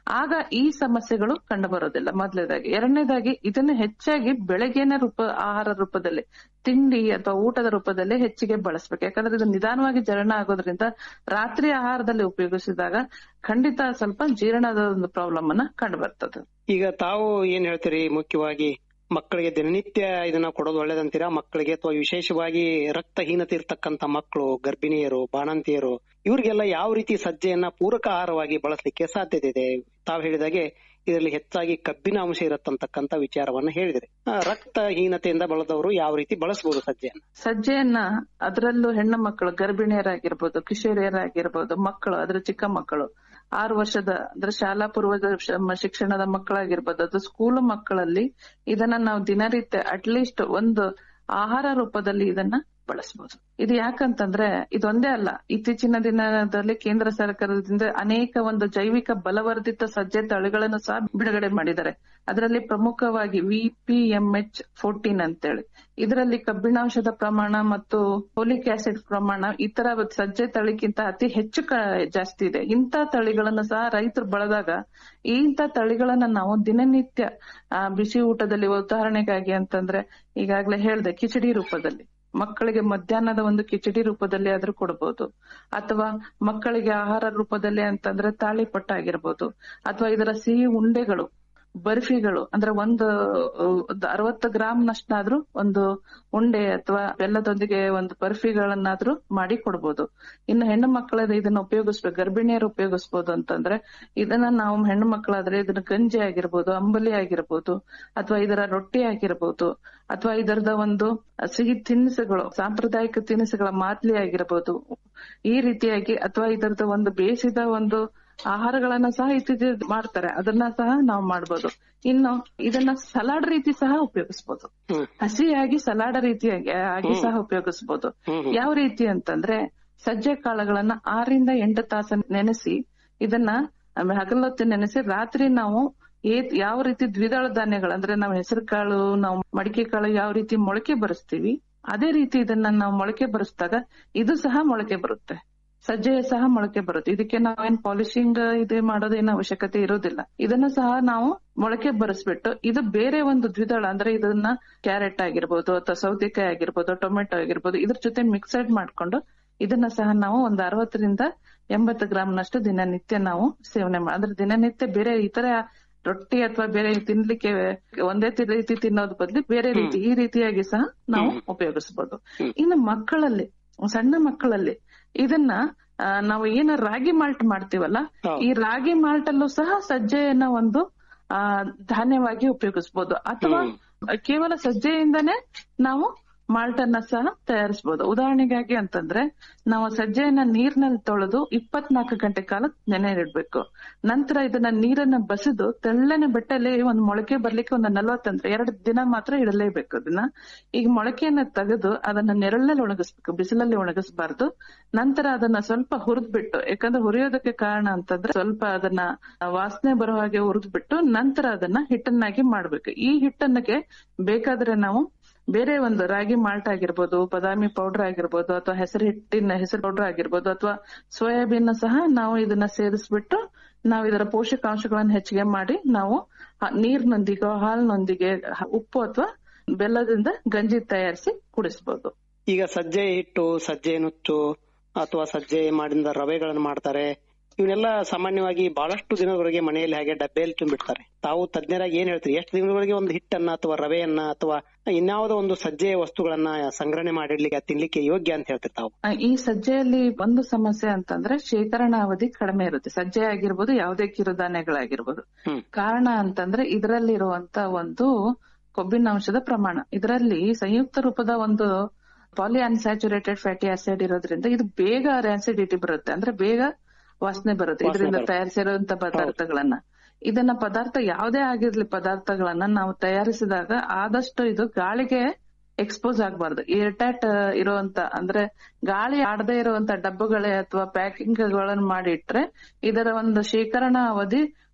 ಆಗ ಈ ಸಮಸ್ಯೆಗಳು ಕಂಡು ಬರೋದಿಲ್ಲ ಮೊದಲನೇದಾಗಿ ಎರಡನೇದಾಗಿ ಇದನ್ನು ಹೆಚ್ಚಾಗಿ ಬೆಳಗ್ಗಿನ ರೂಪ ಆಹಾರ ರೂಪದಲ್ಲಿ ತಿಂಡಿ ಅಥವಾ ಊಟದ ರೂಪದಲ್ಲಿ ಹೆಚ್ಚಿಗೆ ಬಳಸ್ಬೇಕು ಯಾಕಂದ್ರೆ ಇದು ನಿಧಾನವಾಗಿ ಜೀರ್ಣ ಆಗೋದ್ರಿಂದ ರಾತ್ರಿ ಆಹಾರದಲ್ಲಿ ಉಪಯೋಗಿಸಿದಾಗ ಖಂಡಿತ ಸ್ವಲ್ಪ ಜೀರ್ಣದ ಒಂದು ಪ್ರಾಬ್ಲಮ್ ಅನ್ನ ಕಂಡು ಬರ್ತದೆ ಈಗ ತಾವು ಏನ್ ಹೇಳ್ತೀರಿ ಮುಖ್ಯವಾಗಿ ಮಕ್ಕಳಿಗೆ ದಿನನಿತ್ಯ ಇದನ್ನ ಕೊಡೋದು ಒಳ್ಳೇದಂತೀರಾ ಮಕ್ಕಳಿಗೆ ಅಥವಾ ವಿಶೇಷವಾಗಿ ರಕ್ತಹೀನತೆ ಇರ್ತಕ್ಕಂತ ಮಕ್ಕಳು ಗರ್ಭಿಣಿಯರು ಬಾಣಂತಿಯರು ಇವ್ರಿಗೆಲ್ಲ ಯಾವ ರೀತಿ ಸಜ್ಜೆಯನ್ನ ಪೂರಕ ಆಹಾರವಾಗಿ ಬಳಸಲಿಕ್ಕೆ ಸಾಧ್ಯತೆ ಇದೆ ತಾವು ಹೇಳಿದಾಗೆ ಇದರಲ್ಲಿ ಹೆಚ್ಚಾಗಿ ಕಬ್ಬಿನ ಅಂಶ ಇರತ್ತಂತಕ್ಕಂತ ವಿಚಾರವನ್ನ ಹೇಳಿದ್ರಿ ಆ, ರಕ್ತಹೀನತೆಯಿಂದ ಬಳದವರು ಯಾವ ರೀತಿ ಬಳಸಬಹುದು ಸಜ್ಜೆಯನ್ನ ಸಜ್ಜೆಯನ್ನ ಅದರಲ್ಲೂ ಹೆಣ್ಣು ಮಕ್ಕಳು ಗರ್ಭಿಣಿಯರಾಗಿರ್ಬೋದು ಕಿಶೋರಿಯರಾಗಿರ್ಬೋದು ಮಕ್ಕಳು ಅದ್ರ ಚಿಕ್ಕ ಮಕ್ಕಳು ಆರು ವರ್ಷದ ಅಂದ್ರೆ ಶಾಲಾ ಪೂರ್ವದ ಶ- ಶಿಕ್ಷಣದ ಮಕ್ಕಳಾಗಿರ್ಬೋದು ಅದು ಸ್ಕೂಲ್ ಮಕ್ಕಳಲ್ಲಿ ಇದನ್ನ ನಾವು ದಿನನಿತ್ಯ ಅಟ್ಲೀಸ್ಟ್ ಒಂದು ಆಹಾರ ರೂಪದಲ್ಲಿ ಇದನ್ನ ಬಳಸಬಹುದು ಇದು ಯಾಕಂತಂದ್ರೆ ಇದೊಂದೇ ಅಲ್ಲ ಇತ್ತೀಚಿನ ದಿನದಲ್ಲಿ ಕೇಂದ್ರ ಸರ್ಕಾರದಿಂದ ಅನೇಕ ಒಂದು ಜೈವಿಕ ಬಲವರ್ಧಿತ ಸಜ್ಜೆ ತಳಿಗಳನ್ನು ಸಹ ಬಿಡುಗಡೆ ಮಾಡಿದ್ದಾರೆ ಅದರಲ್ಲಿ ಪ್ರಮುಖವಾಗಿ V P M H fourteen ಅಂತೇಳಿ ಇದರಲ್ಲಿ ಕಬ್ಬಿಣಾಂಶದ ಪ್ರಮಾಣ ಮತ್ತು ಫೋಲಿಕ್ ಆಸಿಡ್ ಪ್ರಮಾಣ ಇತರ ಸಜ್ಜೆ ತಳಿಗಿಂತ ಅತಿ ಹೆಚ್ಚು ಕ- ಜಾಸ್ತಿ ಇದೆ ಇಂಥ ತಳಿಗಳನ್ನು ಸಹ ರೈತರು ಬಳದಾಗ ಇಂಥ ತಳಿಗಳನ್ನ ನಾವು ದಿನನಿತ್ಯ ಆ, ಬಿಸಿ ಊಟದಲ್ಲಿ ಉದಾಹರಣೆಗಾಗಿ ಅಂತಂದ್ರೆ ಈಗಾಗಲೇ ಹೇಳ್ದೆ ಕಿಚಡಿ ರೂಪದಲ್ಲಿ ಮಕ್ಕಳಿಗೆ ಮಧ್ಯಾಹ್ನದ ಒಂದು ಕಿಚಡಿ ರೂಪದಲ್ಲಿ ಆದ್ರೂ ಕೊಡಬಹುದು ಅಥವಾ ಮಕ್ಕಳಿಗೆ ಆಹಾರ ರೂಪದಲ್ಲಿ ಅಂತಂದ್ರೆ ತಾಳಿಪಟ್ಟ ಆಗಿರ್ಬೋದು ಅಥವಾ ಇದರ ಸಿಹಿ ಉಂಡೆಗಳು ಬರ್ಫಿಗಳು ಅಂದ್ರೆ ಒಂದು ಒಂದು ಅರವತ್ತು ಗ್ರಾಮ್ ನಷ್ಟಾದ್ರೂ ಒಂದು ಉಂಡೆ ಅಥವಾ ಬೆಲ್ಲದೊಂದಿಗೆ ಒಂದು ಬರ್ಫಿಗಳನ್ನಾದ್ರೂ ಮಾಡಿ ಕೊಡ್ಬೋದು ಇನ್ನು ಹೆಣ್ಣು ಮಕ್ಕಳ ಇದನ್ನ ಉಪಯೋಗಿಸ್ಬೇಕು ಗರ್ಭಿಣಿಯರು ಉಪಯೋಗಿಸ್ಬೋದು ಅಂತಂದ್ರೆ ಇದನ್ನ ನಾವು ಹೆಣ್ಣು ಮಕ್ಕಳಾದ್ರೆ ಇದನ್ನ ಗಂಜಿ ಆಗಿರ್ಬೋದು ಅಂಬಲಿ ಆಗಿರ್ಬೋದು ಅಥವಾ ಇದರ ರೊಟ್ಟಿ ಆಗಿರ್ಬೋದು ಅಥವಾ ಇದರದ ಒಂದು ಸಿಹಿ ತಿನಿಸುಗಳು ಸಾಂಪ್ರದಾಯಿಕ ತಿನಿಸುಗಳ ಮಾದ್ಲಿ ಆಗಿರ್ಬೋದು ಈ ರೀತಿಯಾಗಿ ಅಥವಾ ಇದರದ ಒಂದು ಬೇಯಿಸಿದ ಒಂದು ಆಹಾರಗಳನ್ನ ಸಹ ಇತ್ತೀಚೆಗೆ ಮಾಡ್ತಾರೆ ಅದನ್ನ ಸಹ ನಾವು ಮಾಡ್ಬೋದು ಇನ್ನು ಇದನ್ನ ಸಲಾಡ್ ರೀತಿ ಸಹ ಉಪಯೋಗಿಸ್ಬೋದು ಹಸಿಯಾಗಿ ಸಲಾಡ್ ರೀತಿಯಾಗಿ ಆಗಿ ಸಹ ಉಪಯೋಗಿಸ್ಬೋದು ಯಾವ ರೀತಿ ಅಂತಂದ್ರೆ ಸಜ್ಜೆ ಕಾಳುಗಳನ್ನ ಆರರಿಂದ ಎಂಟು ತಾಸು ನೆನೆಸಿ ಇದನ್ನ ಆಮೇಲೆ ಹಗಲೊತ್ತು ನೆನೆಸಿ ರಾತ್ರಿ ನಾವು ಏ- ಯಾವ ರೀತಿ ದ್ವಿದಳ ಧಾನ್ಯಗಳು ಅಂದ್ರೆ ನಾವು ಹೆಸರು ಕಾಳು ನಾವು ಮಡಿಕೆ ಕಾಳು ಯಾವ ರೀತಿ ಮೊಳಕೆ ಬರಿಸ್ತೀವಿ ಅದೇ ರೀತಿ ಇದನ್ನ ನಾವು ಮೊಳಕೆ ಬರಿಸಿದಾಗ ಇದು ಸಹ ಮೊಳಕೆ ಬರುತ್ತೆ ಸಜ್ಜೆ ಸಹ ಮೊಳಕೆ ಬರುತ್ತೆ ಇದಕ್ಕೆ ನಾವೇನ್ ಪಾಲಿಶಿಂಗ್ ಇದು ಮಾಡೋದೇನು ಅವಶ್ಯಕತೆ ಇರೋದಿಲ್ಲ ಇದನ್ನ ಸಹ ನಾವು ಮೊಳಕೆ ಬರೆಸ್ಬಿಟ್ಟು ಇದು ಬೇರೆ ಒಂದು ದ್ವಿದಳ ಅಂದ್ರೆ ಇದನ್ನ ಕ್ಯಾರೆಟ್ ಆಗಿರ್ಬೋದು ಅಥವಾ ಸೌತೆಕಾಯಿ ಆಗಿರ್ಬೋದು ಟೊಮೆಟೊ ಆಗಿರ್ಬೋದು ಇದ್ರ ಜೊತೆ ಮಿಕ್ಸಡ್ ಮಾಡ್ಕೊಂಡು ಇದನ್ನ ಸಹ ನಾವು ಒಂದು ಅರವತ್ತರಿಂದ ಎಂಬತ್ತು ಗ್ರಾಮ್ನಷ್ಟು ದಿನನಿತ್ಯ ನಾವು ಸೇವನೆ ಮಾಡ ಅಂದ್ರೆ ದಿನನಿತ್ಯ ಬೇರೆ ಇತರ ರೊಟ್ಟಿ ಅಥವಾ ಬೇರೆ ತಿನ್ಲಿಕ್ಕೆ ಒಂದೇ ತಿ- ರೀತಿ ತಿನ್ನೋದ್ ಬದಲು ಬೇರೆ ರೀತಿ ಈ ರೀತಿಯಾಗಿ ಸಹ ನಾವು ಉಪಯೋಗಿಸಬಹುದು ಇನ್ನು ಮಕ್ಕಳಲ್ಲಿ ಸಣ್ಣ ಮಕ್ಕಳಲ್ಲಿ ಇದನ್ನ ಆ, ನಾವು ಏನು ರಾಗಿ ಮಾಲ್ಟ್ ಮಾಡ್ತೀವಲ್ಲ ಈ ರಾಗಿ ಮಾಲ್ಟ್ ಅಲ್ಲೂ ಸಹ ಸಜ್ಜೆಯನ್ನ ಒಂದು ಆ ಧಾನ್ಯವಾಗಿ ಉಪಯೋಗಿಸಬಹುದು ಅಥವಾ ಕೇವಲ ಸಜ್ಜೆಯಿಂದನೇ ನಾವು ಮಾಲ್ಟ್ ಅನ್ನ ಸಹ ತಯಾರಿಸಬಹುದು ಉದಾಹರಣೆಗಾಗಿ ಅಂತಂದ್ರೆ ನಾವು ಸಜ್ಜೆಯನ್ನ ನೀರಿನಲ್ಲಿ ತೊಳೆದು ಇಪ್ಪತ್ನಾಲ್ಕು ಗಂಟೆ ಕಾಲ ನೆನೆ ಇಡ್ಬೇಕು ನಂತರ ಇದನ್ನ ನೀರನ್ನ ಬಸಿದು ತೆಳ್ಳನೆ ಬೆಟ್ಟಲ್ಲಿ ಒಂದ್ ಮೊಳಕೆ ಬರ್ಲಿಕ್ಕೆ ಒಂದು ನಲ್ವತ್ತಂದ್ರೆ ಎರಡು ದಿನ ಮಾತ್ರ ಇಡಲೇಬೇಕು ಅದನ್ನ ಈಗ ಮೊಳಕೆಯನ್ನ ತೆಗೆದು ಅದನ್ನ ನೆರಳಲ್ಲಿ ಒಣಗಿಸ್ಬೇಕು ಬಿಸಿಲಲ್ಲಿ ಒಣಗಿಸಬಾರ್ದು ನಂತರ ಅದನ್ನ ಸ್ವಲ್ಪ ಹುರಿದ್ಬಿಟ್ಟು ಯಾಕಂದ್ರೆ ಹುರಿಯೋದಕ್ಕೆ ಕಾರಣ ಅಂತಂದ್ರೆ ಸ್ವಲ್ಪ ಅದನ್ನ ವಾಸನೆ ಬರೋ ಹಾಗೆ ಹುರಿದ್ಬಿಟ್ಟು ನಂತರ ಅದನ್ನ ಹಿಟ್ಟನ್ನಾಗಿ ಮಾಡ್ಬೇಕು ಈ ಹಿಟ್ಟನ್ನಕ್ಕೆ ಬೇಕಾದ್ರೆ ನಾವು ಬೇರೆ ಒಂದು ರಾಗಿ ಮಾಲ್ಟ್ ಆಗಿರ್ಬೋದು ಬಾದಾಮಿ ಪೌಡರ್ ಆಗಿರ್ಬೋದು ಅಥವಾ ಹೆಸರು ಹಿಟ್ಟಿನ ಹೆಸರು ಪೌಡರ್ ಆಗಿರ್ಬೋದು ಅಥವಾ ಸೋಯಾಬೀನ್ ಸಹ ನಾವು ಇದನ್ನ ಸೇರಿಸ್ಬಿಟ್ಟು ನಾವು ಇದರ ಪೋಷಕಾಂಶಗಳನ್ನು ಹೆಚ್ಚಿಗೆ ಮಾಡಿ ನಾವು ಹ- ನೀರಿನೊಂದಿಗೆ ಹಾಲಿನೊಂದಿಗೆ ಹ- ಉಪ್ಪು ಅಥವಾ ಬೆಲ್ಲದಿಂದ ಗಂಜಿ ತಯಾರಿಸಿ ಕುಡಿಸಬಹುದು ಈಗ ಸಜ್ಜೆ ಹಿಟ್ಟು ಸಜ್ಜೆ ನುಚ್ಚು ಅಥವಾ ಸಜ್ಜೆ ಮಾಡಿದ ರವೆಗಳನ್ನು ಮಾಡ್ತಾರೆ ಇವನ್ನೆಲ್ಲ ಸಾಮಾನ್ಯವಾಗಿ ಬಹಳಷ್ಟು ದಿನದವರೆಗೆ ಮನೆಯಲ್ಲಿ ಹಾಗೆ ಡಬ್ಬೆಯಲ್ಲಿ ತುಂಬಿಡ್ತಾರೆ ತಾವು ತಜ್ಞರಾಗಿ ಏನ್ ಹೇಳ್ತೀರಿ ಎಷ್ಟು ದಿನದವರೆಗೆ ಒಂದು ಹಿಟ್ಟನ್ನ ಅಥವಾ ರವೆಯನ್ನ ಅಥವಾ ಇನ್ಯಾವುದೋ ಒಂದು ಸಜ್ಜೆ ವಸ್ತುಗಳನ್ನ ಸಂಗ್ರಹಣೆ ಮಾಡಿಡ್ಲಿಕ್ಕೆ ತಿನ್ಲಿಕ್ಕೆ ಯೋಗ್ಯ ಅಂತ ಹೇಳ್ತೀರಿ ತಾವು ಆ, ಈ ಸಜ್ಜೆಯಲ್ಲಿ ಒಂದು ಸಮಸ್ಯೆ ಅಂತಂದ್ರೆ ಶೇಖರಣಾ ಅವಧಿ ಕಡಿಮೆ ಇರುತ್ತೆ ಸಜ್ಜೆ ಆಗಿರ್ಬೋದು ಯಾವುದೇ ಕಿರುಧಾನ್ಯಗಳಾಗಿರ್ಬೋದು ಕಾರಣ ಅಂತಂದ್ರೆ ಇದರಲ್ಲಿರುವಂತ ಒಂದು ಕೊಬ್ಬಿನಾಂಶದ ಪ್ರಮಾಣ ಇದರಲ್ಲಿ ಸಂಯುಕ್ತ ರೂಪದ ಒಂದು ಪಾಲಿ ಅನ್ಸ್ಯಾಚುರೇಟೆಡ್ ಫ್ಯಾಟಿ ಆಸಿಡ್ ಇರೋದ್ರಿಂದ ಇದು ಬೇಗ ಆಸಿಡಿಟಿ ಬರುತ್ತೆ ಅಂದ್ರೆ ಬೇಗ ವಾಸನೆ ಬರುತ್ತೆ ವಾಸನೆ ಇದರಿಂದ ಬರುತ್ತೆ. ತಯಾರಿಸಿರುವಂತ ಪದಾರ್ಥಗಳನ್ನ ಇದನ್ನ ಪದಾರ್ಥ ಯಾವುದೇ ಆಗಿರ್ಲಿ ಪದಾರ್ಥಗಳನ್ನ ನಾವು ತಯಾರಿಸಿದಾಗ ಆದಷ್ಟು ಇದು ಗಾಳಿಗೆ ಎಕ್ಸ್ಪೋಸ್ ಆಗಬಾರ್ದು ಏರ್ಟೈಟ್ ಇರುವಂತ ಅಂದ್ರೆ ಗಾಳಿ ಆಡದೇ ಇರುವಂತ ಡಬ್ಬಗಳೇ ಅಥವಾ ಪ್ಯಾಕಿಂಗ್ ಗಳನ್ನ ಮಾಡಿ ಇಟ್ರೆ ಇದರ ಒಂದು ಶೇಖರಣಾ ಅವಧಿ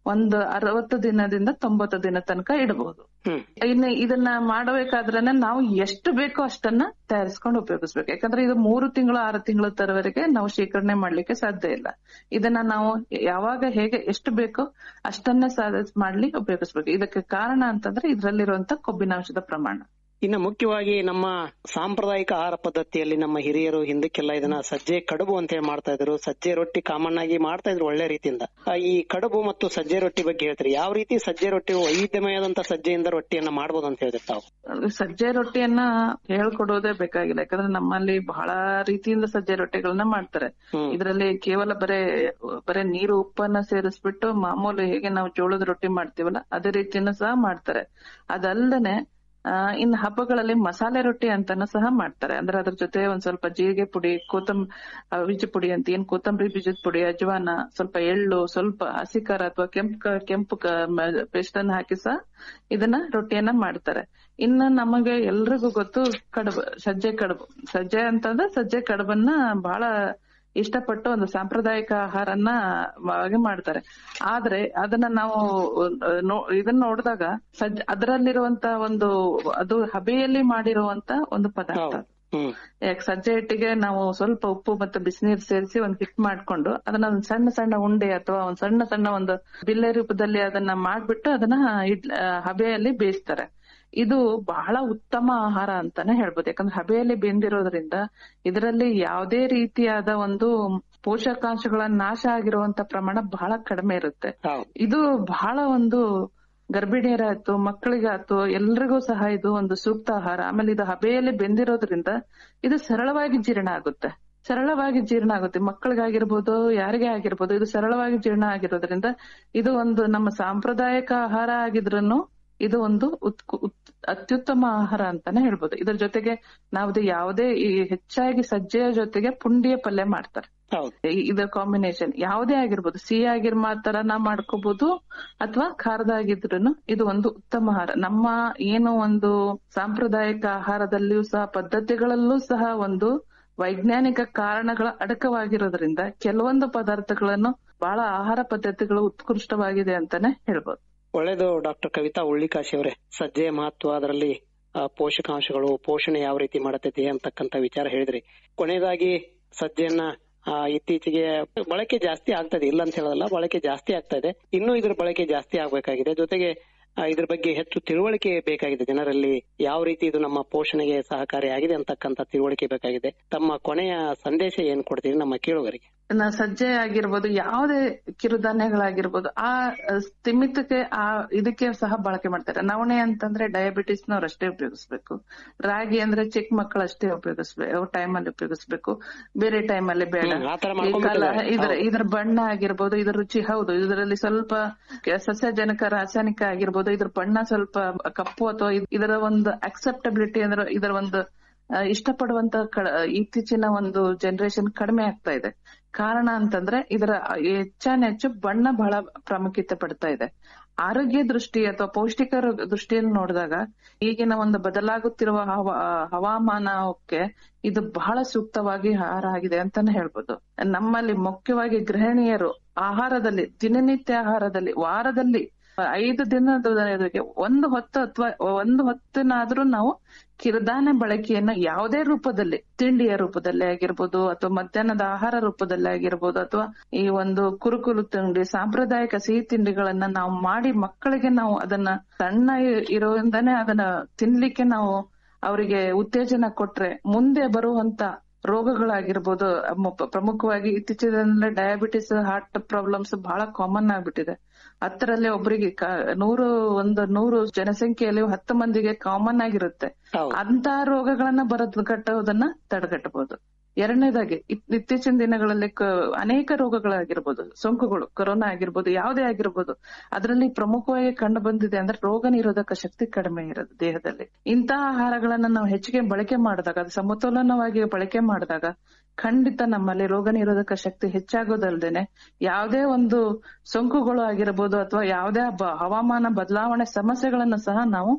ಒಂದು ಅರವತ್ತು ದಿನದಿಂದ ತೊಂಬತ್ತು ದಿನ ತನಕ ಇಡಬಹುದು ಇನ್ನು ಇದನ್ನ ಮಾಡಬೇಕಾದ್ರೇನೆ ನಾವು ಎಷ್ಟು ಬೇಕೋ ಅಷ್ಟನ್ನ ತಯಾರಿಸ್ಕೊಂಡು ಉಪಯೋಗಿಸ್ಬೇಕು ಯಾಕಂದ್ರೆ ಇದು ಮೂರು ತಿಂಗಳು ಆರು ತಿಂಗಳ ತರವರೆಗೆ ನಾವು ಶೇಖರಣೆ ಮಾಡ್ಲಿಕ್ಕೆ ಸಾಧ್ಯ ಇಲ್ಲ ಇದನ್ನ ನಾವು ಯಾವಾಗ ಹೇಗೆ ಎಷ್ಟು ಬೇಕೋ ಅಷ್ಟನ್ನೇ ಸಾಧ ಮಾಡ್ಲಿ ಉಪಯೋಗಿಸ್ಬೇಕು ಇದಕ್ಕೆ ಕಾರಣ ಅಂತಂದ್ರೆ ಇದ್ರಲ್ಲಿರುವಂತ ಕೊಬ್ಬಿನಾಂಶದ ಪ್ರಮಾಣ ಇನ್ನು ಮುಖ್ಯವಾಗಿ ನಮ್ಮ ಸಾಂಪ್ರದಾಯಿಕ ಆಹಾರ ಪದ್ಧತಿಯಲ್ಲಿ ನಮ್ಮ ಹಿರಿಯರು ಹಿಂದಕ್ಕೆಲ್ಲ ಇದನ್ನ ಸಜ್ಜೆ ಕಡುಬು ಅಂತ ಹೇಳಿ ಮಾಡ್ತಾ ಇದ್ರು ಸಜ್ಜೆ ರೊಟ್ಟಿ ಕಾಮನ್ ಆಗಿ ಮಾಡ್ತಾ ಇದ್ರು ಒಳ್ಳೆ ರೀತಿಯಿಂದ ಆ, ಈ ಕಡುಬು ಮತ್ತು ಸಜ್ಜೆ ರೊಟ್ಟಿ ಬಗ್ಗೆ ಹೇಳ್ತೀರಿ ಯಾವ ರೀತಿ ಸಜ್ಜೆ ರೊಟ್ಟಿ ವೈವಿಧ್ಯಮಯದಂತ ಸಜ್ಜೆಯಿಂದ ರೊಟ್ಟಿಯನ್ನ ಮಾಡ್ಬೋದು ಅಂತ ಹೇಳಿದ್ರೆ ತಾವು ಸಜ್ಜೆ ರೊಟ್ಟಿಯನ್ನ ಹೇಳ್ಕೊಡೋದೇ ಬೇಕಾಗಿಲ್ಲ ಯಾಕಂದ್ರೆ ನಮ್ಮಲ್ಲಿ ಬಹಳ ರೀತಿಯಿಂದ ಸಜ್ಜೆ ರೊಟ್ಟಿಗಳನ್ನ ಮಾಡ್ತಾರೆ ಇದರಲ್ಲಿ ಕೇವಲ ಬರೇ ಬರೇ ನೀರು ಉಪ್ಪನ್ನ ಸೇರಿಸ್ಬಿಟ್ಟು ಮಾಮೂಲು ಹೇಗೆ ನಾವು ಜೋಳದ ರೊಟ್ಟಿ ಮಾಡ್ತೀವಲ್ಲ ಅದೇ ರೀತಿಯನ್ನು ಸಹ ಮಾಡ್ತಾರೆ ಅದಲ್ಲದೆ ಆ ಇನ್ನು ಹಬ್ಬಗಳಲ್ಲಿ ಮಸಾಲೆ ರೊಟ್ಟಿ ಅಂತಾನು ಸಹ ಮಾಡ್ತಾರೆ ಅಂದ್ರೆ ಅದ್ರ ಜೊತೆ ಒಂದ್ ಸ್ವಲ್ಪ ಜೀರಿಗೆ ಪುಡಿ ಕೊತ್ತಂಬ ಆ, ಬೀಜ ಪುಡಿ ಅಂತ ಏನ್ ಕೊತ್ತಂಬರಿ ಬೀಜದ ಪುಡಿ ಅಜ್ವಾನ ಸ್ವಲ್ಪ ಎಳ್ಳು ಸ್ವಲ್ಪ ಹಸಿ ಖಾರ ಅಥವಾ ಕೆಂಪು ಕ- ಕೆಂಪು ಪೇಸ್ಟ್ ಅನ್ನ ಹಾಕಿ ಸಹ ಇದನ್ನ ರೊಟ್ಟಿಯನ್ನ ಮಾಡ್ತಾರೆ ಇನ್ನು ನಮಗೆ ಎಲ್ರಿಗೂ ಗೊತ್ತು ಕಡುಬು ಸಜ್ಜೆ ಕಡುಬು ಸಜ್ಜೆ ಅಂತಂದ್ರೆ ಸಜ್ಜೆ ಕಡುಬನ್ನ ಬಹಳ ಇಷ್ಟಪಟ್ಟು ಒಂದು ಸಾಂಪ್ರದಾಯಿಕ ಆಹಾರನ್ನ ಹಾಗೆ ಮಾಡ್ತಾರೆ ಆದ್ರೆ ಅದನ್ನ ನಾವು ಅಹ್, ನೋ- ಇದನ್ನ ನೋಡಿದಾಗ ಸಜ್ಜ ಅದರಲ್ಲಿರುವಂತ ಒಂದು ಅದು ಹಬೆಯಲ್ಲಿ ಮಾಡಿರುವಂತ ಒಂದು ಪದಾರ್ಥ ಯಾಕೆ ಸಜ್ಜೆ ಹಿಟ್ಟಿಗೆ ನಾವು ಸ್ವಲ್ಪ ಉಪ್ಪು ಮತ್ತು ಬಿಸಿನೀರು ಸೇರಿಸಿ ಒಂದ್ ಹಿಟ್ ಮಾಡ್ಕೊಂಡು ಅದನ್ನ ಒಂದ್ ಸಣ್ಣ ಸಣ್ಣ ಉಂಡೆ ಅಥವಾ ಒಂದ್ ಸಣ್ಣ ಸಣ್ಣ ಒಂದು ಬಿಲ್ಲೆ ರೂಪದಲ್ಲಿ ಅದನ್ನ ಮಾಡ್ಬಿಟ್ಟು ಅದನ್ನ ಇಡ್ ಆ, ಹಬೆಯಲ್ಲಿ ಬೇಯಿಸ್ತಾರೆ ಇದು ಬಹಳ ಉತ್ತಮ ಆಹಾರ ಅಂತಾನೆ ಹೇಳ್ಬೋದು ಯಾಕಂದ್ರೆ ಹಬೆಯಲ್ಲಿ ಬೆಂದಿರೋದ್ರಿಂದ ಇದರಲ್ಲಿ ಯಾವುದೇ ರೀತಿಯಾದ ಒಂದು ಪೋಷಕಾಂಶಗಳ ನಾಶ ಆಗಿರುವಂತ ಪ್ರಮಾಣ ಬಹಳ ಕಡಿಮೆ ಇರುತ್ತೆ ಇದು ಬಹಳ ಒಂದು ಗರ್ಭಿಣಿಯರಾಯ್ತು ಮಕ್ಕಳಿಗಾಯ್ತು ಎಲ್ರಿಗೂ ಸಹ ಇದು ಒಂದು ಸೂಕ್ತ ಆಹಾರ ಆಮೇಲೆ ಇದು ಹಬೆಯಲ್ಲಿ ಬೆಂದಿರೋದ್ರಿಂದ ಇದು ಸರಳವಾಗಿ ಜೀರ್ಣ ಆಗುತ್ತೆ ಸರಳವಾಗಿ ಜೀರ್ಣ ಆಗುತ್ತೆ ಮಕ್ಕಳಿಗಾಗಿರ್ಬೋದು ಯಾರಿಗೇ ಆಗಿರ್ಬೋದು ಇದು ಸರಳವಾಗಿ ಜೀರ್ಣ ಆಗಿರೋದ್ರಿಂದ ಇದು ಒಂದು ನಮ್ಮ ಸಾಂಪ್ರದಾಯಿಕ ಆಹಾರ ಆಗಿದ್ರೂ ಇದು ಒಂದು ಉತ್ಕು- ಉತ್- ಅತ್ಯುತ್ತಮ ಆಹಾರ ಅಂತಾನೆ ಹೇಳ್ಬೋದು ಇದ್ರ ಜೊತೆಗೆ ನಾವು ಯಾವುದೇ ಈ ಹೆಚ್ಚಾಗಿ ಸಜ್ಜೆಯ ಜೊತೆಗೆ ಪುಂಡಿಯ ಪಲ್ಯ ಮಾಡ್ತಾರೆ ಈ- ಇದರ ಕಾಂಬಿನೇಷನ್ ಯಾವುದೇ ಆಗಿರ್ಬೋದು ಸಿಹಿ ಆಗಿರ್ ತರನ ಮಾಡ್ಕೋಬಹುದು ಅಥವಾ ಖಾರದಾಗಿದ್ರು ಇದು ಒಂದು ಉತ್ತಮ ಆಹಾರ ನಮ್ಮ ಏನು ಒಂದು ಸಾಂಪ್ರದಾಯಿಕ ಆಹಾರದಲ್ಲಿಯೂ ಸಹ ಪದ್ಧತಿಗಳಲ್ಲೂ ಸಹ ಒಂದು ವೈಜ್ಞಾನಿಕ ಕಾರಣಗಳ ಅಡಕವಾಗಿರೋದ್ರಿಂದ ಕೆಲವೊಂದು ಪದಾರ್ಥಗಳನ್ನು ಬಹಳ ಆಹಾರ ಪದ್ಧತಿಗಳು ಉತ್ಕೃಷ್ಟವಾಗಿದೆ ಅಂತಾನೆ ಹೇಳ್ಬೋದು ಒಳ್ಳೇದು ಡಾಕ್ಟರ್ ಕವಿತಾ ಉಳ್ಳಿಕಾಶಿ ಅವರೇ ಸಜ್ಜೆಯ ಮಹತ್ವ ಅದರಲ್ಲಿ ಆ, ಪೋಷಕಾಂಶಗಳು ಪೋಷಣೆ ಯಾವ ರೀತಿ ಮಾಡತೈತಿ ಅಂತಕ್ಕಂತ ವಿಚಾರ ಹೇಳಿದ್ರಿ ಕೊನೆಯದಾಗಿ ಸಜ್ಜೆಯನ್ನ ಆ, ಇತ್ತೀಚೆಗೆ ಬಳಕೆ ಜಾಸ್ತಿ ಆಗ್ತದೆ ಇಲ್ಲ ಅಂತ ಹೇಳೋದಲ್ಲ ಬಳಕೆ ಜಾಸ್ತಿ ಆಗ್ತಾ ಇದೆ ಇನ್ನೂ ಇದ್ರ ಬಳಕೆ ಜಾಸ್ತಿ ಆಗ್ಬೇಕಾಗಿದೆ ಜೊತೆಗೆ ಆ, ಇದ್ರ ಬಗ್ಗೆ ಹೆಚ್ಚು ತಿಳುವಳಿಕೆ ಬೇಕಾಗಿದೆ ಜನರಲ್ಲಿ ಯಾವ ರೀತಿ ಇದು ನಮ್ಮ ಪೋಷಣೆಗೆ ಸಹಕಾರಿಯಾಗಿದೆ ಅಂತಕ್ಕಂತ ತಿಳುವಳಿಕೆ ಬೇಕಾಗಿದೆ ತಮ್ಮ ಕೊನೆಯ ಸಂದೇಶ ಏನ್ ಕೊಡ್ತೀರಿ ನಮ್ಮ ಕೇಳುಗರಿಗೆ ನ- ಸಜ್ಜೆ ಆಗಿರ್ಬೋದು ಯಾವುದೇ ಕಿರುಧಾನ್ಯಗಳಾಗಿರ್ಬೋದು ಆ ಸ್ಥಿಮಿತಕ್ಕೆ ಆ ಇದಕ್ಕೆ ಸಹ ಬಳಕೆ ಮಾಡ್ತಾರೆ ನವಣೆ ಅಂತಂದ್ರೆ ಡಯಾಬಿಟಿಸ್ ನವ್ರು ಅಷ್ಟೇ ಉಪಯೋಗಿಸ್ಬೇಕು ರಾಗಿ ಅಂದ್ರೆ ಚಿಕ್ಕ ಮಕ್ಕಳು ಅಷ್ಟೇ ಉಪಯೋಗಿಸ್ಬೇಕು ಟೈಮಲ್ಲಿ ಉಪಯೋಗಿಸ್ಬೇಕು ಬೇರೆ ಟೈಮಲ್ಲಿ ಬೇಡ ಹ್ಮ್, ಆ ತರ ಈ ಮಾಡ್ಕೊಂಡ್ಬಿಟ್ಟಿದ್ದಾರೆ. ಕಲ- ಇದ್ರ ಹೌದು. ಇದ್ರ ಬಣ್ಣ ಆಗಿರ್ಬೋದು ಇದ್ರ ರುಚಿ ಹೌದು ಇದರಲ್ಲಿ ಸ್ವಲ್ಪ ಕೆ- ಸಸ್ಯಜನಕ ರಾಸಾಯನಿಕ ಆಗಿರ್ಬೋದು ಇದ್ರ ಬಣ್ಣ ಸ್ವಲ್ಪ ಕಪ್ಪು ಅಥವಾ ಇದ್- ಇದರ ಒಂದು ಅಕ್ಸೆಪ್ಟಬಿಲಿಟಿ ಅಂದ್ರೆ ಇದರ ಒಂದು ಆ, ಇಷ್ಟಪಡುವಂತ ಕ- ಇತ್ತೀಚಿನ ಒಂದು ಜನರೇಷನ್ ಕಡಿಮೆ ಆಗ್ತಾ ಇದೆ ಕಾರಣ ಅಂತಂದ್ರೆ ಇದರ ಹೆಚ್ಚಾನೆಚ್ಚು ಬಣ್ಣ ಬಹಳ ಪ್ರಾಮುಖ್ಯತೆ ಪಡ್ತಾ ಇದೆ ಆರೋಗ್ಯ ದೃಷ್ಟಿ ಅಥವಾ ಪೌಷ್ಟಿಕ ರೋ- ದೃಷ್ಟಿಯನ್ನು ನೋಡಿದಾಗ ಈಗಿನ ಒಂದು ಬದಲಾಗುತ್ತಿರುವ ಹವಾ ಹವಾಮಾನಕ್ಕೆ ಇದು ಬಹಳ ಸೂಕ್ತವಾಗಿ ಆಹಾರ ಆಗಿದೆ ಅಂತಾನೆ ಹೇಳ್ಬೋದು ನಮ್ಮಲ್ಲಿ ಮುಖ್ಯವಾಗಿ ಗೃಹಿಣಿಯರು ಆಹಾರದಲ್ಲಿ ದಿನನಿತ್ಯ ಆಹಾರದಲ್ಲಿ ವಾರದಲ್ಲಿ ಐದು ದಿನದವರೆಗೆ ಒಂದು ಹೊತ್ತು ಅಥವಾ ಒಂದು ಹೊತ್ತಿನಾದ್ರೂ ನಾವು ಕಿರುಧಾನ್ಯ ಬಳಕೆಯನ್ನ ಯಾವುದೇ ರೂಪದಲ್ಲಿ ತಿಂಡಿಯ ರೂಪದಲ್ಲಿ ಆಗಿರ್ಬೋದು ಅಥವಾ ಮಧ್ಯಾಹ್ನದ ಆಹಾರ ರೂಪದಲ್ಲಿ ಆಗಿರ್ಬೋದು ಅಥವಾ ಈ ಒಂದು ಕುರುಕುಲು ತಿಂಡಿ ಸಾಂಪ್ರದಾಯಿಕ ಸಿಹಿ ತಿಂಡಿಗಳನ್ನ ನಾವು ಮಾಡಿ ಮಕ್ಕಳಿಗೆ ನಾವು ಅದನ್ನ ಸಣ್ಣ ಇ- ಇರೋದ್ರಿಂದಾನೇ ಅದನ್ನ ತಿನ್ಲಿಕ್ಕೆ ನಾವು ಅವರಿಗೆ ಉತ್ತೇಜನ ಕೊಟ್ರೆ ಮುಂದೆ ಬರುವಂತ ರೋಗಗಳಾಗಿರ್ಬೋದು ಮು- ಪ್ರಮುಖವಾಗಿ ಇತ್ತೀಚಿನ ದಿನದಲ್ಲಿ ಡಯಾಬಿಟಿಸ್ ಹಾರ್ಟ್ ಪ್ರಾಬ್ಲಮ್ಸ್ ಬಹಳ ಕಾಮನ್ ಆಗ್ಬಿಟ್ಟಿದೆ ಹತ್ತರಲ್ಲಿ ಒಬ್ಬರಿಗೆ ನೂರು ಒಂದು ನೂರು ಜನಸಂಖ್ಯೆಯಲ್ಲಿ ಹತ್ತು ಮಂದಿಗೆ ಕಾಮನ್ ಆಗಿರುತ್ತೆ ಅಂತ ರೋಗಗಳನ್ನ ಬರೋದ್ ಕಟ್ಟೋದನ್ನ ತಡೆಗಟ್ಟಬಹುದು ಎರಡನೇದಾಗಿ ಇತ್- ಇತ್ತೀಚಿನ ದಿನಗಳಲ್ಲಿ ಕ- ಅನೇಕ ರೋಗಗಳಾಗಿರ್ಬೋದು ಸೋಂಕುಗಳು ಕೊರೋನಾ ಆಗಿರ್ಬೋದು ಯಾವುದೇ ಆಗಿರ್ಬೋದು ಅದರಲ್ಲಿ ಪ್ರಮುಖವಾಗಿ ಕಂಡು ಬಂದಿದೆ ಅಂದ್ರೆ ರೋಗ ನಿರೋಧಕ ಶಕ್ತಿ ಕಡಿಮೆ ಇರೋದು ದೇಹದಲ್ಲಿ ಇಂತಹ ಆಹಾರಗಳನ್ನ ನಾವು ಹೆಚ್ಚಿಗೆ ಬಳಕೆ ಮಾಡಿದಾಗ ಅದು ಸಮತೋಲನವಾಗಿ ಬಳಕೆ ಮಾಡಿದಾಗ ಖಂಡಿತ ನಮ್ಮಲ್ಲಿ ರೋಗ ನಿರೋಧಕ ಶಕ್ತಿ ಹೆಚ್ಚಾಗೋದಲ್ದೇನೆ ಯಾವುದೇ ಒಂದು ಸೋಂಕುಗಳು ಆಗಿರ್ಬೋದು ಅಥವಾ ಯಾವುದೇ ಬ- ಹವಾಮಾನ ಬದಲಾವಣೆ ಸಮಸ್ಯೆಗಳನ್ನು ಸಹ ನಾವು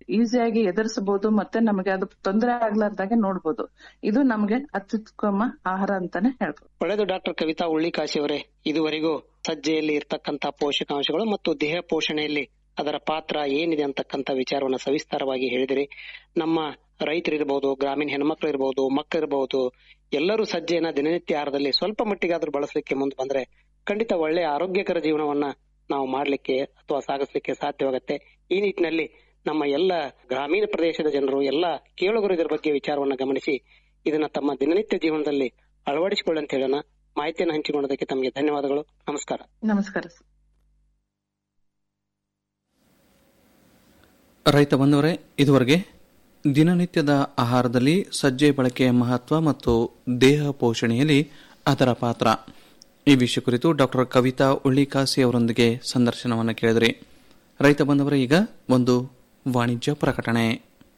ಈಸಿಯಾಗಿ ಎದುರಿಸಬಹುದು ಮತ್ತೆ ನಮಗೆ ಅದು ತೊಂದರೆ ಆಗ್ಲಾರ್ದಾಗೆ ನೋಡ್ಬೋದು ಇದು ನಮಗೆ ಅತ್ಯುತ್ತಮ ಆಹಾರ ಅಂತಾನೆ ಹೇಳ್ಬೋದು ಒಳ್ಳೆಯದು ಡಾಕ್ಟರ್ ಕವಿತಾ ಉಳ್ಳಿಕಾಶಿ ಅವರೇ ಇದುವರೆಗೂ ಸಜ್ಜೆಯಲ್ಲಿ ಇರ್ತಕ್ಕಂಥ ಪೋಷಕಾಂಶಗಳು ಮತ್ತು ದೇಹ ಪೋಷಣೆಯಲ್ಲಿ ಅದರ ಪಾತ್ರ ಏನಿದೆ ಅಂತಕ್ಕಂಥ ವಿಚಾರವನ್ನು ಸವಿಸ್ತಾರವಾಗಿ ಹೇಳಿದಿರಿ ನಮ್ಮ ರೈತರಿರ್ಬಹುದು ಗ್ರಾಮೀಣ ಹೆಣ್ಮಕ್ಳು ಇರಬಹುದು ಮಕ್ಕಳಿರಬಹುದು ಎಲ್ಲರೂ ಸಜ್ಜೆಯನ್ನ ದಿನನಿತ್ಯ ಆಹಾರದಲ್ಲಿ ಸ್ವಲ್ಪ ಮಟ್ಟಿಗಾದ್ರೂ ಬಳಸಲಿಕ್ಕೆ ಮುಂದೆ ಬಂದ್ರೆ ಖಂಡಿತ ಒಳ್ಳೆಯ ಆರೋಗ್ಯಕರ ಜೀವನವನ್ನ ನಾವು ಮಾಡ್ಲಿಕ್ಕೆ ಅಥವಾ ಸಾಗಿಸ್ಲಿಕ್ಕೆ ಸಾಧ್ಯವಾಗುತ್ತೆ ಈ ನಿಟ್ಟಿನಲ್ಲಿ ನಮ್ಮ ಎಲ್ಲ ಗ್ರಾಮೀಣ ಪ್ರದೇಶದ ಜನರು ಎಲ್ಲ ಕೇಳುಗರು ಇದರ ಬಗ್ಗೆ ವಿಚಾರವನ್ನ ಗಮನಿಸಿ ಇದನ್ನ ತಮ್ಮ ದಿನನಿತ್ಯ ಜೀವನದಲ್ಲಿ ಅಳವಡಿಸಿಕೊಳ್ಳಿ ಅಂತ ಹೇಳೋಣ ಮಾಹಿತಿಯನ್ನು ಹಂಚಿಕೊಂಡದಕ್ಕೆ ತಮಗೆ ಧನ್ಯವಾದಗಳು ನಮಸ್ಕಾರ ನಮಸ್ಕಾರ ಸರ್ ರೈತ ಬಂದವರೇ ಇದುವರೆಗೆ ದಿನನಿತ್ಯದ ಆಹಾರದಲ್ಲಿ ಸಜ್ಜೆ ಬಳಕೆಯ ಮಹತ್ವ ಮತ್ತು ದೇಹ ಪೋಷಣೆಯಲ್ಲಿ ಅದರ ಪಾತ್ರ ಈ ವಿಷಯ ಕುರಿತು ಡಾಕ್ಟರ್ ಕವಿತಾ ಉಳ್ಳಿಕಾಸಿ ಅವರೊಂದಿಗೆ ಸಂದರ್ಶನವನ್ನು ಕೇಳಿದ್ರಿ ರೈತ ಬಂದವರೇ ಈಗ ಒಂದು ವಾಣಿಜ್ಯ ಪ್ರಕಟಣೆ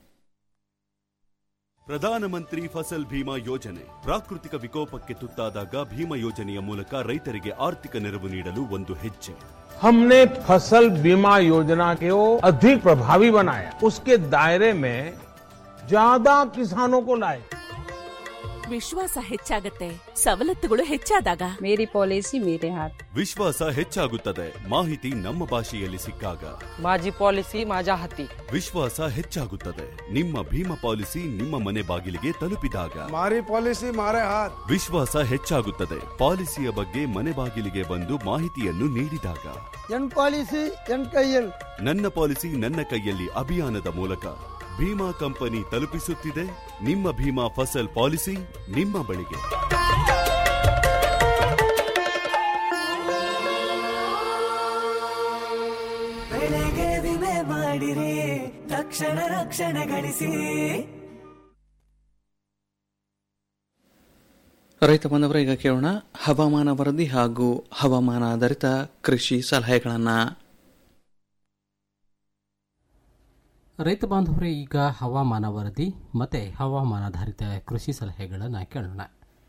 ಪ್ರಧಾನಮಂತ್ರಿ ಫಸಲ್ ಭೀಮಾ ಯೋಜನೆ ಪ್ರಾಕೃತಿಕ ವಿಕೋಪಕ್ಕೆ ತುತ್ತಾದಾಗ ಭೀಮಾ ಯೋಜನೆಯ ಮೂಲಕ ರೈತರಿಗೆ ಆರ್ಥಿಕ ನೆರವು ನೀಡಲು ಒಂದು ಹೆಜ್ಜೆ हमने फसल बीमा योजना को अधिक प्रभावी बनाया उसके दायरे में ज्यादा किसानों को लाए ವಿಶ್ವಾಸ ಹೆಚ್ಚಾಗತ್ತೆ ಸವಲತ್ತುಗಳು ಹೆಚ್ಚಾದಾಗ ಮೇರಿ ಪಾಲಿಸಿ ಮೇರೆ ಹಾತ್ ವಿಶ್ವಾಸ ಹೆಚ್ಚಾಗುತ್ತದೆ ಮಾಹಿತಿ ನಮ್ಮ ಭಾಷೆಯಲ್ಲಿ ಸಿಕ್ಕಾಗ माझी पॉलिसी माझ्या हाती ವಿಶ್ವಾಸ ಹೆಚ್ಚಾಗುತ್ತದೆ ನಿಮ್ಮ ಭೀಮಾ ಪಾಲಿಸಿ ನಿಮ್ಮ ಮನೆ ಬಾಗಿಲಿಗೆ ತಲುಪಿದಾಗ મારી પોલિસી મારે હાથ ವಿಶ್ವಾಸ ಹೆಚ್ಚಾಗುತ್ತದೆ ಪಾಲಿಸಿಯ ಬಗ್ಗೆ ಮನೆ ಬಾಗಿಲಿಗೆ ಬಂದು ಮಾಹಿತಿಯನ್ನು ನೀಡಿದಾಗ ಎನ್ ಪಾಲಿಸಿ ಎನ್ ಕೈಯಲ್ಲಿ ನನ್ನ ಪಾಲಿಸಿ ನನ್ನ ಕೈಯಲ್ಲಿ ಅಭಿಯಾನದ ಮೂಲಕ ಭೀಮಾ ಕಂಪನಿ ತಲುಪಿಸುತ್ತಿದೆ ನಿಮ್ಮ ಭೀಮಾ ಫಸಲ್ ಪಾಲಿಸಿ ನಿಮ್ಮ ಬಳಿಗೆ ಬೆಳೆಗೆ ವಿಮೆ ಮಾಡಿರಿ ತಕ್ಷಣ ರಕ್ಷಣೆ ಗಳಿಸಿ ರೈತ ಬಂದವರ ಈಗ ಕೇಳೋಣ ಹವಾಮಾನ ವರದಿ ಹಾಗೂ ಹವಾಮಾನ ಆಧಾರಿತ ಕೃಷಿ ಸಲಹೆಗಳನ್ನು ರೈತ ಬಾಂಧವರೇ ಈಗ ಹವಾಮಾನ ವರದಿ ಮತ್ತು ಹವಾಮಾನಾಧಾರಿತ ಕೃಷಿ ಸಲಹೆಗಳನ್ನು ಕೇಳೋಣ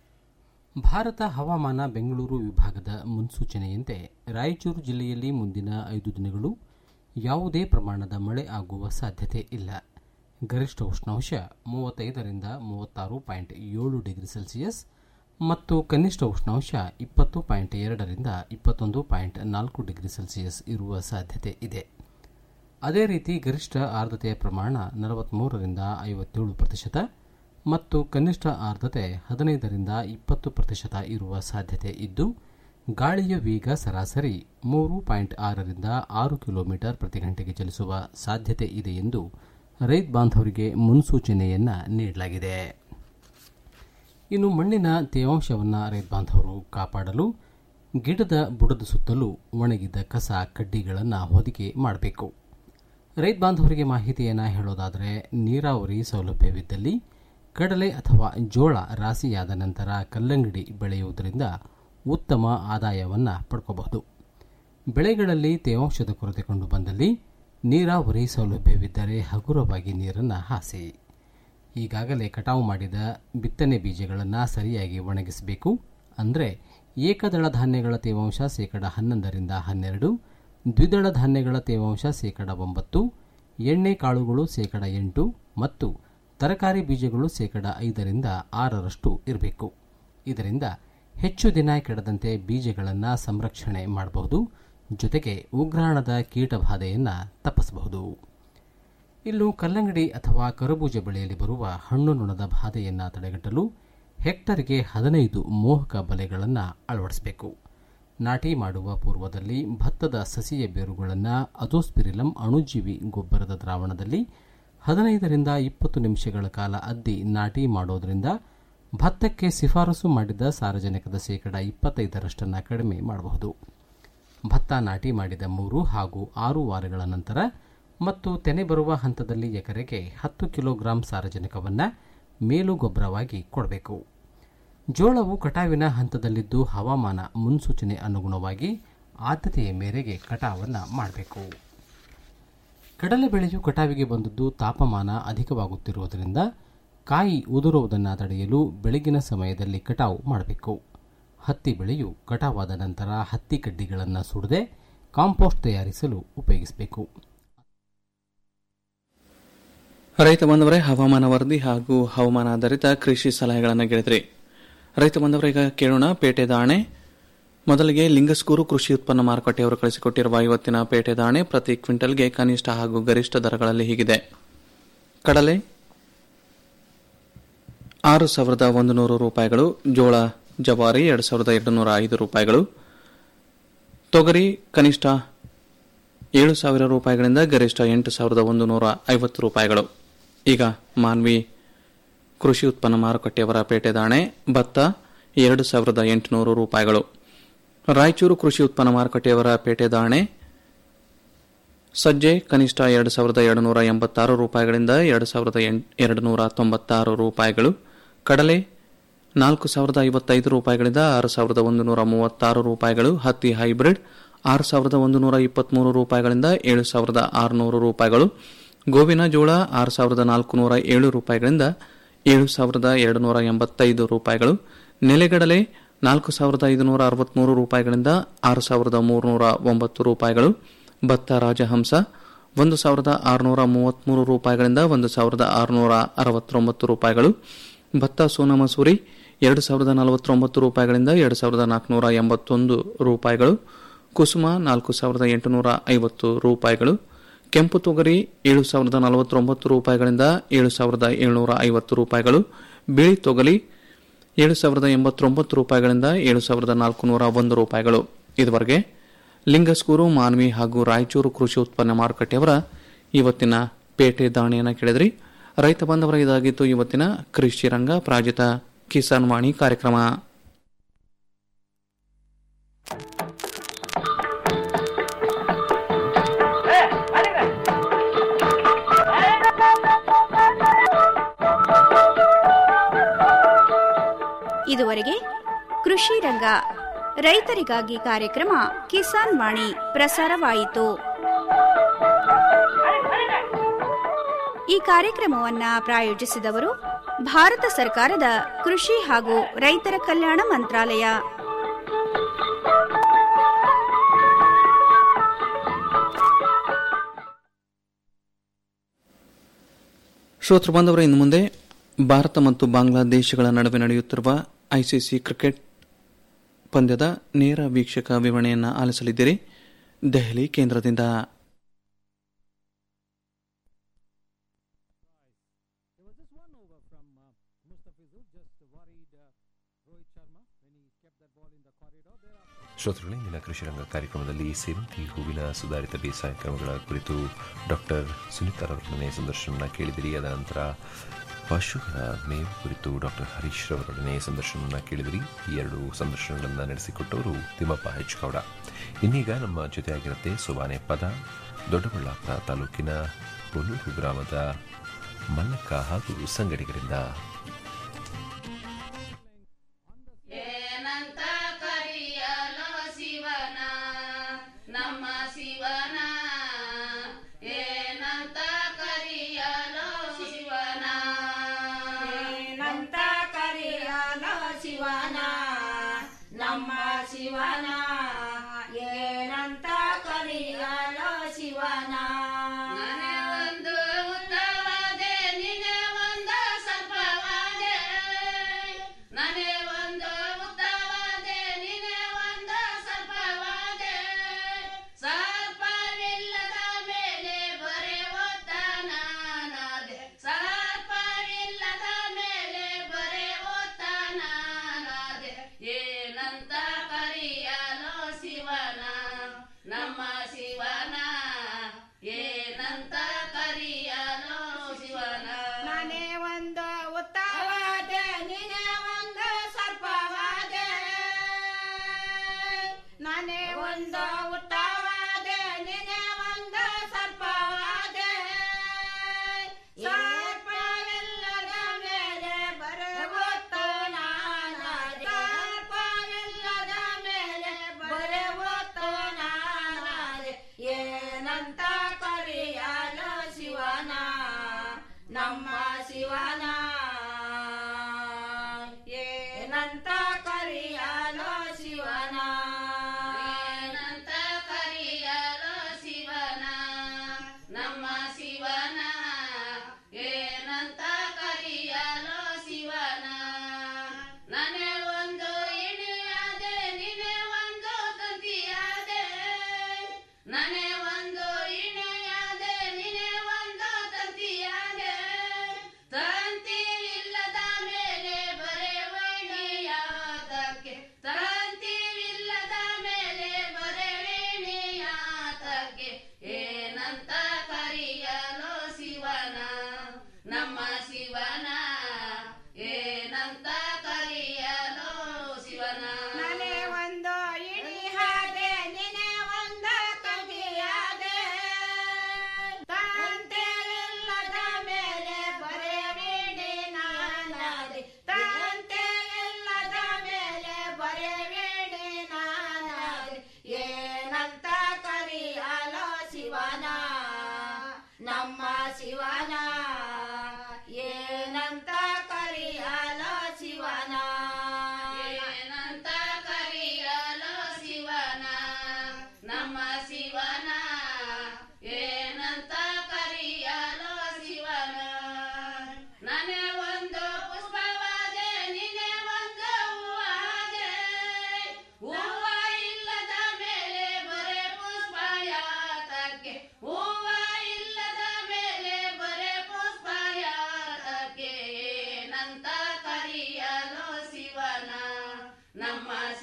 ಭಾರತ ಹವಾಮಾನ ಬೆಂಗಳೂರು ವಿಭಾಗದ ಮುನ್ಸೂಚನೆಯಂತೆ ರಾಯಚೂರು ಜಿಲ್ಲೆಯಲ್ಲಿ ಮುಂದಿನ ಐದು ದಿನಗಳು ಯಾವುದೇ ಪ್ರಮಾಣದ ಮಳೆ ಆಗುವ ಸಾಧ್ಯತೆ ಇಲ್ಲ ಗರಿಷ್ಠ ಉಷ್ಣಾಂಶ ಮೂವತ್ತೈದರಿಂದ ಮೂವತ್ತಾರು ಪಾಯಿಂಟ್ ಏಳು ಡಿಗ್ರಿ ಸೆಲ್ಸಿಯಸ್ ಮತ್ತು ಕನಿಷ್ಠ ಉಷ್ಣಾಂಶ ಇಪ್ಪತ್ತು ಪಾಯಿಂಟ್ ಎರಡರಿಂದ ಇಪ್ಪತ್ತೊಂದು ಪಾಯಿಂಟ್ ನಾಲ್ಕು ಡಿಗ್ರಿ ಸೆಲ್ಸಿಯಸ್ ಇರುವ ಸಾಧ್ಯತೆ ಇದೆ ಅದೇ ರೀತಿ ಗರಿಷ್ಠ ಆರ್ದ್ರತೆಯ ಪ್ರಮಾಣ ನಲವತ್ಮೂರರಿಂದ ಐವತ್ತೇಳು ಪ್ರತಿಶತ ಮತ್ತು ಕನಿಷ್ಠ ಆರ್ದ್ರತೆ ಹದಿನೈದರಿಂದ ಇಪ್ಪತ್ತು ಪ್ರತಿಶತ ಇರುವ ಸಾಧ್ಯತೆ ಇದ್ದು ಗಾಳಿಯ ವೇಗ ಸರಾಸರಿ ಮೂರು ಪಾಯಿಂಟ್ ಆರರಿಂದ ಆರು ಕಿಲೋಮೀಟರ್ ಪ್ರತಿ ಗಂಟೆಗೆ ಚಲಿಸುವ ಸಾಧ್ಯತೆ ಇದೆ ಎಂದು ರೈತ ಬಾಂಧವರಿಗೆ ಮುನ್ಸೂಚನೆಯನ್ನ ನೀಡಲಾಗಿದೆ ಇನ್ನು ಮಣ್ಣಿನ ತೇವಾಂಶವನ್ನು ರೈತ ಬಾಂಧವರು ಕಾಪಾಡಲು ಗಿಡದ ಬುಡದ ಸುತ್ತಲೂ ಒಣಗಿದ ಕಸ ಕಡ್ಡಿಗಳನ್ನು ಹೊದಿಕೆ ಮಾಡಬೇಕು ರೈತ ಬಾಂಧವರಿಗೆ ಮಾಹಿತಿಯನ್ನು ಹೇಳೋದಾದರೆ ನೀರಾವರಿ ಸೌಲಭ್ಯವಿದ್ದಲ್ಲಿ ಕಡಲೆ ಅಥವಾ ಜೋಳ ರಾಸಿಯಾದ ನಂತರ ಕಲ್ಲಂಗಡಿ ಬೆಳೆಯುವುದರಿಂದ ಉತ್ತಮ ಆದಾಯವನ್ನು ಪಡ್ಕೋಬಹುದು ಬೆಳೆಗಳಲ್ಲಿ ತೇವಾಂಶದ ಕೊರತೆ ಕಂಡು ಬಂದಲ್ಲಿ ನೀರಾವರಿ ಸೌಲಭ್ಯವಿದ್ದರೆ ಹಗುರವಾಗಿ ನೀರನ್ನು ಹಾಸಿ ಈಗಾಗಲೇ ಕಟಾವು ಮಾಡಿದ ಬಿತ್ತನೆ ಬೀಜಗಳನ್ನು ಸರಿಯಾಗಿ ಒಣಗಿಸಬೇಕು ಅಂದರೆ ಏಕದಳ ಧಾನ್ಯಗಳ ತೇವಾಂಶ ಶೇಕಡ ಹನ್ನೊಂದರಿಂದ ಹನ್ನೆರಡು ದ್ವಿದಳ ಧಾನ್ಯಗಳ ತೇವಾಂಶ ಶೇಕಡ ಒಂಬತ್ತು ಎಣ್ಣೆ ಕಾಳುಗಳು ಶೇಕಡ ಎಂಟು ಮತ್ತು ತರಕಾರಿ ಬೀಜಗಳು ಶೇಕಡ ಐದರಿಂದ ಆರರಷ್ಟು ಇರಬೇಕು ಇದರಿಂದ ಹೆಚ್ಚು ದಿನ ಕೆಡದಂತೆ ಬೀಜಗಳನ್ನು ಸಂರಕ್ಷಣೆ ಮಾಡಬಹುದು ಜೊತೆಗೆ ಉಗ್ರಾಣದ ಕೀಟಬಾಧೆಯನ್ನು ತಪ್ಪಿಸಬಹುದು ಇನ್ನು ಕಲ್ಲಂಗಡಿ ಅಥವಾ ಕರಬೂಜ ಬೆಳೆಯಲ್ಲಿ ಬರುವ ಹಣ್ಣು ನೊಣದ ಬಾಧೆಯನ್ನು ತಡೆಗಟ್ಟಲು ಹೆಕ್ಟರ್ಗೆ ಹದಿನೈದು ಮೋಹಕ ಬಲೆಗಳನ್ನು ಅಳವಡಿಸಬೇಕು ನಾಟಿ ಮಾಡುವ ಪೂರ್ವದಲ್ಲಿ ಭತ್ತದ ಸಸಿಯ ಬೇರುಗಳನ್ನು ಅಜೋಸ್ಪಿರಿಲಂ ಅಣುಜೀವಿ ಗೊಬ್ಬರದ ದ್ರಾವಣದಲ್ಲಿ ಹದಿನೈದರಿಂದ ಇಪ್ಪತ್ತು ನಿಮಿಷಗಳ ಕಾಲ ಅದ್ದಿ ನಾಟಿ ಮಾಡೋದರಿಂದ ಭತ್ತಕ್ಕೆ ಶಿಫಾರಸು ಮಾಡಿದ ಸಾರಜನಕದ ಶೇಕಡ ಇಪ್ಪತ್ತೈದರಷ್ಟನ್ನು ಕಡಿಮೆ ಮಾಡಬಹುದು ಭತ್ತ ನಾಟಿ ಮಾಡಿದ ಮೂರು ಹಾಗೂ ಆರು ವಾರಗಳ ನಂತರ ಮತ್ತು ತೆನೆ ಬರುವ ಹಂತದಲ್ಲಿ ಎಕರೆಗೆ ಹತ್ತು ಕಿಲೋಗ್ರಾಂ ಸಾರಜನಕವನ್ನು ಮೇಲು ಗೊಬ್ಬರವಾಗಿ ಕೊಡಬೇಕು ಜೋಳವು ಕಟಾವಿನ ಹಂತದಲ್ಲಿದ್ದು ಹವಾಮಾನ ಮುನ್ಸೂಚನೆ ಅನುಗುಣವಾಗಿ ಆದ್ಯತೆಯ ಮೇರೆಗೆ ಕಟಾವನ್ನು ಮಾಡಬೇಕು ಕಡಲೆ ಬೆಳೆಯು ಕಟಾವಿಗೆ ಬಂದದ್ದು ತಾಪಮಾನ ಅಧಿಕವಾಗುತ್ತಿರುವುದರಿಂದ ಕಾಯಿ ಉದುರುವುದನ್ನು ತಡೆಯಲು ಬೆಳಗಿನ ಸಮಯದಲ್ಲಿ ಕಟಾವು ಮಾಡಬೇಕು ಹತ್ತಿ ಬೆಳೆಯು ಕಟಾವಾದ ನಂತರ ಹತ್ತಿ ಕಡ್ಡಿಗಳನ್ನು ಸುಡದೆ ಕಾಂಪೋಸ್ಟ್ ತಯಾರಿಸಲು ಉಪಯೋಗಿಸಬೇಕು ರೈತ ಬಂದವರೇ ಹವಾಮಾನ ವರದಿ ಹಾಗೂ ಹವಾಮಾನ ಆಧಾರಿತ ಕೃಷಿ ಸಲಹೆಗಳನ್ನು ಗೆಳೆದ್ರಿ ರೈತ ಬಂದವರ ಈಗ ಕೇಳೋಣ ಪೇಟೆ ದಾಣೆ ಮೊದಲಿಗೆ ಲಿಂಗಸ್ಕೂರು ಕೃಷಿ ಉತ್ಪನ್ನ ಮಾರುಕಟ್ಟೆಯವರು ಕಳಿಸಿಕೊಟ್ಟಿರುವ ಇವತ್ತಿನ ಪೇಟೆ ದಾಣೆ ಪ್ರತಿ ಕ್ವಿಂಟಲ್ಗೆ ಕನಿಷ್ಠ ಹಾಗೂ ಗರಿಷ್ಠ ದರಗಳಲ್ಲಿ ಹೀಗಿದೆ ಕಡಲೆ ಆರು ಸಾವಿರದ ಒಂದು ನೂರು ರೂಪಾಯಿಗಳು ಜೋಳ ಜವಾರಿ ಎರಡು ಸಾವಿರದ ಎರಡು ನೂರ ಐದು ರೂಪಾಯಿಗಳು ತೊಗರಿ ಕನಿಷ್ಠ ಏಳು ಸಾವಿರ ರೂಪಾಯಿಗಳಿಂದ ಗರಿಷ್ಠ ಎಂಟು ಸಾವಿರದ ಒಂದು ನೂರ ಐವತ್ತು ರೂಪಾಯಿಗಳು ಈಗ ಮಾನ್ವಿ ಕೃಷಿ ಉತ್ಪನ್ನ ಮಾರುಕಟ್ಟೆಯವರ ಪೇಟೆ ದಾಣೆ ಭತ್ತ ಎರಡು ಸಾವಿರದ ಎಂಟುನೂರು ರೂಪಾಯಿಗಳು ರಾಯಚೂರು ಕೃಷಿ ಉತ್ಪನ್ನ ಮಾರುಕಟ್ಟೆಯವರ ಪೇಟೆ ದಾಣೆ ಸಜ್ಜೆ ಕನಿಷ್ಠ ಎರಡು ಸಾವಿರದ ಎರಡು ನೂರ ಎಂಬತ್ತಾರು ರೂಪಾಯಿಗಳಿಂದ ಎರಡು ಸಾವಿರದ ಎರಡು ನೂರ ತೊಂಬತ್ತಾರು ರೂಪಾಯಿಗಳು ಕಡಲೆ ನಾಲ್ಕು ಸಾವಿರದ ಐವತ್ತೈದು ರೂಪಾಯಿಗಳಿಂದ ಆರು ಸಾವಿರದ ಒಂದು ನೂರ ಮೂವತ್ತಾರು ರೂಪಾಯಿಗಳು ಹತ್ತಿ ಹೈಬ್ರಿಡ್ ಆರು ಸಾವಿರದ ಒಂದು ನೂರ ಇಪ್ಪತ್ಮೂರು ರೂಪಾಯಿಗಳಿಂದ ಏಳು ಸಾವಿರದ ಆರುನೂರು ರೂಪಾಯಿಗಳು ಗೋವಿನ ಜೋಳ ಆರು ಸಾವಿರದ ನಾಲ್ಕು ನೂರ ಏಳು ರೂಪಾಯಿಗಳಿಂದ ಏಳು ಸಾವಿರದ ಎರಡು ನೂರ ಎಂಬತ್ತೈದು ರೂಪಾಯಿಗಳು ನೆಲೆಗಡಲೆ ನಾಲ್ಕು ಸಾವಿರದ ಐದುನೂರ ಅರವತ್ಮೂರು ರೂಪಾಯಿಗಳಿಂದ ಆರು ಸಾವಿರದ ಮೂರುನೂರ ಒಂಬತ್ತು ರೂಪಾಯಿಗಳು ಭತ್ತ ರಾಜಹಂಸ ಒಂದು ಸಾವಿರದ ಆರುನೂರ ಮೂವತ್ಮೂರು ರೂಪಾಯಿಗಳಿಂದ ಒಂದು ಸಾವಿರದ ಆರುನೂರ ಅರವತ್ತೊಂಬತ್ತು ರೂಪಾಯಿಗಳು ಭತ್ತ ಸೋನಾ ಮಸೂರಿ ಎರಡು ಸಾವಿರದ ನಲವತ್ತೊಂಬತ್ತು ರೂಪಾಯಿಗಳಿಂದ ಎರಡು ಸಾವಿರದ ನಾಲ್ಕುನೂರ ಎಂಬತ್ತೊಂದು ರೂಪಾಯಿಗಳು ಕುಸುಮ ನಾಲ್ಕು ಸಾವಿರದ ಎಂಟುನೂರ ಐವತ್ತು ರೂಪಾಯಿಗಳು ಕೆಂಪು ತೊಗರಿ ಏಳು ಸಾವಿರದ ನಲವತ್ತೊಂಬತ್ತು ರೂಪಾಯಿಗಳಿಂದ ಏಳು ಸಾವಿರದ ಏಳುನೂರ ಐವತ್ತು ರೂಪಾಯಿಗಳು ಬಿಳಿ ತೊಗಲಿ ಏಳು ಸಾವಿರದ ಎಂಬತ್ತೊಂಬತ್ತು ರೂಪಾಯಿಗಳಿಂದ ಏಳು ಸಾವಿರದ ನಾಲ್ಕುನೂರ ಒಂದು ರೂಪಾಯಿಗಳು ಇದುವರೆಗೆ ಲಿಂಗಸ್ಕೂರು ಮಾನ್ವಿ ಹಾಗೂ ರಾಯಚೂರು ಕೃಷಿ ಉತ್ಪನ್ನ ಮಾರುಕಟ್ಟೆಯವರ ಇವತ್ತಿನ ಪೇಟೆ ದಾಣಿಯನ್ನು ಕೇಳಿದ್ರಿ ರೈತ ಬಾಂಧವರ ಇದಾಗಿತ್ತು ಇವತ್ತಿನ ಕೃಷಿ ರಂಗ ಪ್ರಾಜಿತ ಕಿಸಾನ್ ವಾಣಿ ಕಾರ್ಯಕ್ರಮ ಇದುವರೆಗೆ ಕೃಷಿ ರಂಗ ರೈತರಿಗಾಗಿ ಕಾರ್ಯಕ್ರಮ ಕಿಸಾನ್ ವಾಣಿ ಪ್ರಸಾರವಾಯಿತು ಈ ಕಾರ್ಯಕ್ರಮವನ್ನ ಪ್ರಾಯೋಜಿಸಿದವರು ಭಾರತ ಸರ್ಕಾರದ ಕೃಷಿ ಹಾಗೂ ರೈತರ ಕಲ್ಯಾಣ ಮಂತ್ರಾಲಯ ಶ್ರೋತೃ ಬಾಂಧವರ ಇನ್ನು ಮುಂದೆ ಭಾರತ ಮತ್ತು ಬಾಂಗ್ಲಾದೇಶಗಳ ನಡುವೆ ನಡೆಯುತ್ತಿರುವ ಐಸಿಸಿ ಕ್ರಿಕೆಟ್ ಪಂದ್ಯದ ನೇರ ವೀಕ್ಷಕ ವಿವರಣೆಯನ್ನು ಆಲಿಸಲಿದ್ದೀರಿ ದೆಹಲಿ ಕೇಂದ್ರದಿಂದ ಶ್ರೋತೃಗಳೇ ಇಂದಿನ ಕೃಷಿ ರಂಗ ಕಾರ್ಯಕ್ರಮದಲ್ಲಿ ಸೇವಂತಿ ಹೂವಿನ ಸುಧಾರಿತ ಬೇಸಾಯ ಕ್ರಮಗಳ ಕುರಿತು ಡಾಕ್ಟರ್ ಸುನೀತಾರವರೊಡನೆ ಸಂದರ್ಶನ ಕೇಳಿದಿರಿ ಅದರ ನಂತರ ಪಶುಗಳ ಮೇವು ಕುರಿತು ಡಾಕ್ಟರ್ ಹರೀಶ್ ರವರೊಡನೆ ಸಂದರ್ಶನವನ್ನು ಕೇಳಿದಿರಿ ಈ ಎರಡು ಸಂದರ್ಶನಗಳನ್ನು ನಡೆಸಿಕೊಟ್ಟವರು ತಿಮ್ಮಪ್ಪ ಹೆಚ್ಗೌಡ ಇನ್ನೀಗ ನಮ್ಮ ಜೊತೆಯಾಗಿರುತ್ತೆ ಸೋಬಾನೆ ಪದ ದೊಡ್ಡಬಳ್ಳಾಪುರ ತಾಲೂಕಿನ ಕೊಲ್ಲೂರು ಗ್ರಾಮದ ಮಲ್ಲಕ್ಕ ಹಾಗೂ ಸಂಗಡಿಗರಿಂದ ಏನಂತ ಕರೆಯಲು ಶಿವನ ನಮ್ಮ ಶಿವನ ಏನಂತ ಕರೆಯಲು ಶಿವನ ಏನಂತ ಕರೆಯಲು ಶಿವನ ನಮ್ಮ ಶಿವನ ಏನಂತ ಕರೆಯಲು ಶಿವನ ಮನೆ ಒಂದು ಉತ್ತವಾದೆ ನಿನೆ ಒಂದು ಸರ್ಪವಾದೆ ನನೆ ಒಂದು ಮುಕ್ತವಾದೆ ನಿನೆ ಒಂದು ಸರ್ಪವಾದೆ ಸರ್ಪವಿಲ್ಲದ ಮೇಲೆ ಬರೆ ನಾನಾದೆ ಸರ್ಪವಿಲ್ಲದ ಮೇಲೆ ಬರೆ ನಾನಾದೆ ಏನಂತ ಕರೆಯಲು ಶಿವನ ನಮ್ಮ ಶಿವನ ಏನಂತ ಕರೆಯಲು ಶಿವನ ನಾನೇ ಒಂದು ಉತ್ತವಾದೆ ನೀನೇ ಒಂದು ಸರ್ಪವಾದೆ ನಾನೇ ಒಂದು ಉತ್ತವಾದೆ ನೀನೇ ಒಂದು ಸರ್ಪವಾದೆ ಸರ್ಪವಿಲ್ಲದ ಮೇಲೆ ಬರುವತ್ತು ನಾನಾದೆ ಸರ್ಪವಿಲ್ಲದ ಮೇಲೆ ಬರುವತ್ತು ನಾನಾದೆ ಏನಂತ ಕರೆಯಲು ಶಿವನ ನಮ್ಮ ಶಿವನ ಏನಂತ ಕರೆಯಲು ಶಿವನ ಏನಂತ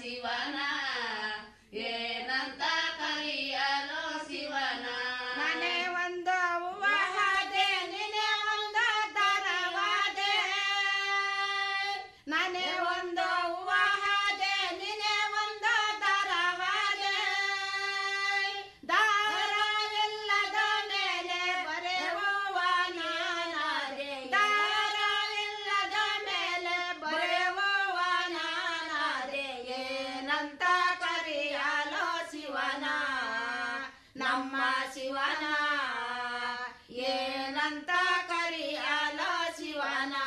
ಶಿವನ ಏನಂತ ಕರೆಯಲು ಶಿವನ ನಾನೇ ಒಂದು ಹೂವಾದೆ ನಿನೆ ಒಂದು ದರವಾದೆ ನಾನೇ ಒಂದು ಹೂವಾದೆ ನಿನೆ ಒಂದು ದರವಾದೆ ದಾರವಿಲ್ಲದ ಮೇಲೆ ಬರೆ ಹೂವ ನಾನಾದೆ ದಾರವಿಲ್ಲದ ಮೇಲೆ ಬರೆ ಹೂವ ನಾನಾದೆ ಏನಂತ ಕರೆಯಲು ಶಿವನ ನಮ್ಮ ಶಿವನ ಏನಂತ ಕರೆಯಲು ಶಿವನ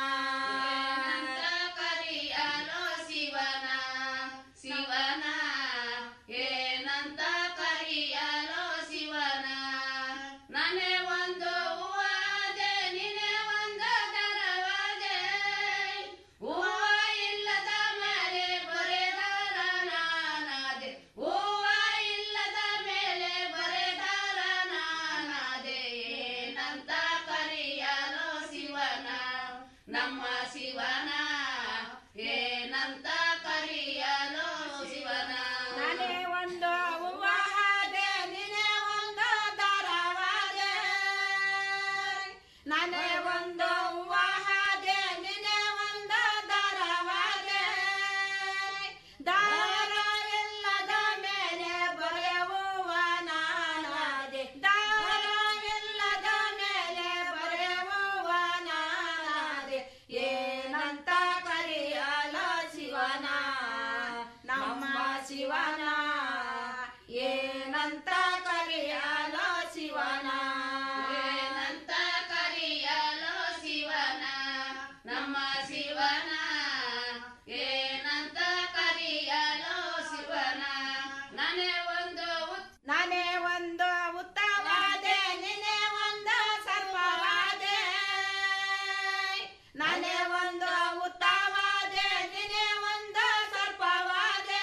ಕರೆಯಲು ಶಿವನ ಶಿವನ ಏನಂತ ಕರೆಯಲು ಶಿವನ ನನೆ ಒಂದು ಹೂವಾದೆ ನಿನೆ ಒಂದು ದರವಾದೆ ಹೂವ ಇಲ್ಲದ ಮೇಲೆ ಬರೆದಾರ ನಾನಾದೆ ಹೂವ ಇಲ್ಲದ ಮೇಲೆ ಬರೆದಾರ ನಾನಾದೆ ಏನಂತ ಕರೆಯಲು ಶಿವನ ನಮ್ಮ ಶಿವನ ಏನಂತ ಕರೆಯಲು ಶಿವನ ನಾನೇ ಒಂದು ಹೂವಾದೆ ನಿನೆ ಒಂದು ದರವಾದೆ ನಾನೇ ಒಂದು ಹೂವಾದೆ ನಿನೆ ಒಂದು ದರವಾದೆ ದಾರವಿಲ್ಲದ ಮೇಲೆ ಬರೆಯುವ ನಾನಾದೆ ದಾರವಿಲ್ಲದ ಮೇಲೆ ಬರೆಯುವ ನಾನಾದೆ ಏನಂತ ಕರೆಯಲು ಶಿವನ ನಮ್ಮ ಶಿವನ ಏನಂತ ಕರೆಯಲು ಶಿವನ ಏನಂತ ಕರೆಯಲು ಶಿವನ ನಮ್ಮ ಶಿವನ ಏನಂತ ಕರೆಯಲು ಶಿವನ ನಾನೇ ಒಂದು ಉತ್- ನಾನೇ ಒಂದು ಉತ್ತವಾದೆ ನಿನೆ ಒಂದು ಸರ್ಪವಾದೆ ನಾನೇ ಒಂದು ಉತ್ತವಾದೆ ನಿನೆ ಒಂದು ಸರ್ಪವಾದೆ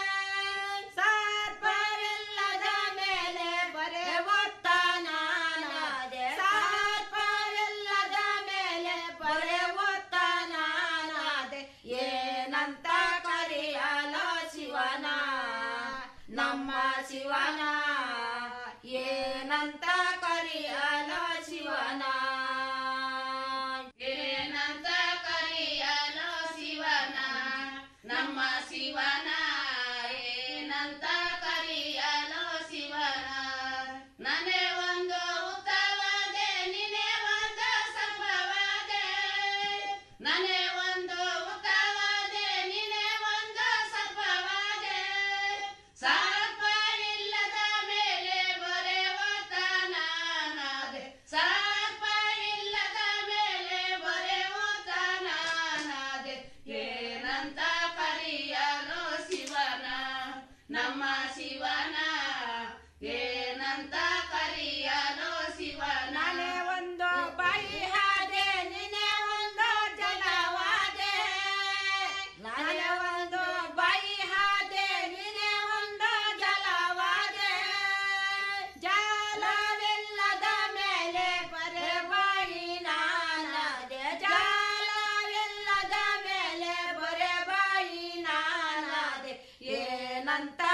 ಸರ್ಪವಿಲ್ಲದ ಮೇಲೆ ಬರೆ ಒತ್ತ ನಾನಾದೆ ಸರ್ಪವಿಲ್ಲದ ಮೇಲೆ ಬರೆ ಒತ್ತ ನಾನಾದೆ ಏನಂತ ಕರೆಯಲು ಶಿವನ ನಮ್ಮ ಶಿವನ ಏನಂತ ಕರೆಯಲು ಶಿವನ ಏನಂತ ಕರೆಯಲು ಶಿವನ ನಮ್ಮ ಶಿವನ ಏನಂತ ಕರೆಯಲು ಶಿವನ ನನೆ ಒಂದು ಉತ್ತವಾದೆ ನಿನೆ ಒಂದು ಸಫವಾದೆ ನನೆ ಒಂದು ಉತ್ತವಾದೆ ನಿನೆ ಒಂದು ಸಫವಾದೆ ಸರ್ಪ ಇಲ್ಲದ ಮೇಲೆ ಬರೆ ಒತ್ತ ನಾನಾದೆ ಸರ್ಪ ಇಲ್ಲದ ಮೇಲೆ ಬರೆ ಒತ್ತ ನಾನಾದೆ ಏನಂತ ಕರೆಯಲು ಶಿವನ ನಮ್ಮ ಶಿವನ ಏನಂತ ಕರೆಯಲು ಶಿವನ ಒಂದು ಬಾಯಿ ಹಾದೆ ನಿನೆ ಒಂದು ಜಲವಾದೆ ನಾನೇ ಒಂದು ಬಾಯಿ ಹಾದೆ ನಿನೆ ಒಂದು ಜಲವಾದೆ ಜಾಲವಿಲ್ಲದ ಮೇಲೆ ಬರೆ ಬಾಯಿ ನಾನಾದೆ ಜಾಲವಿಲ್ಲದ ಮೇಲೆ ಬರೆ ಬಾಯಿ ನಾನಾದೆ ಏನಂತ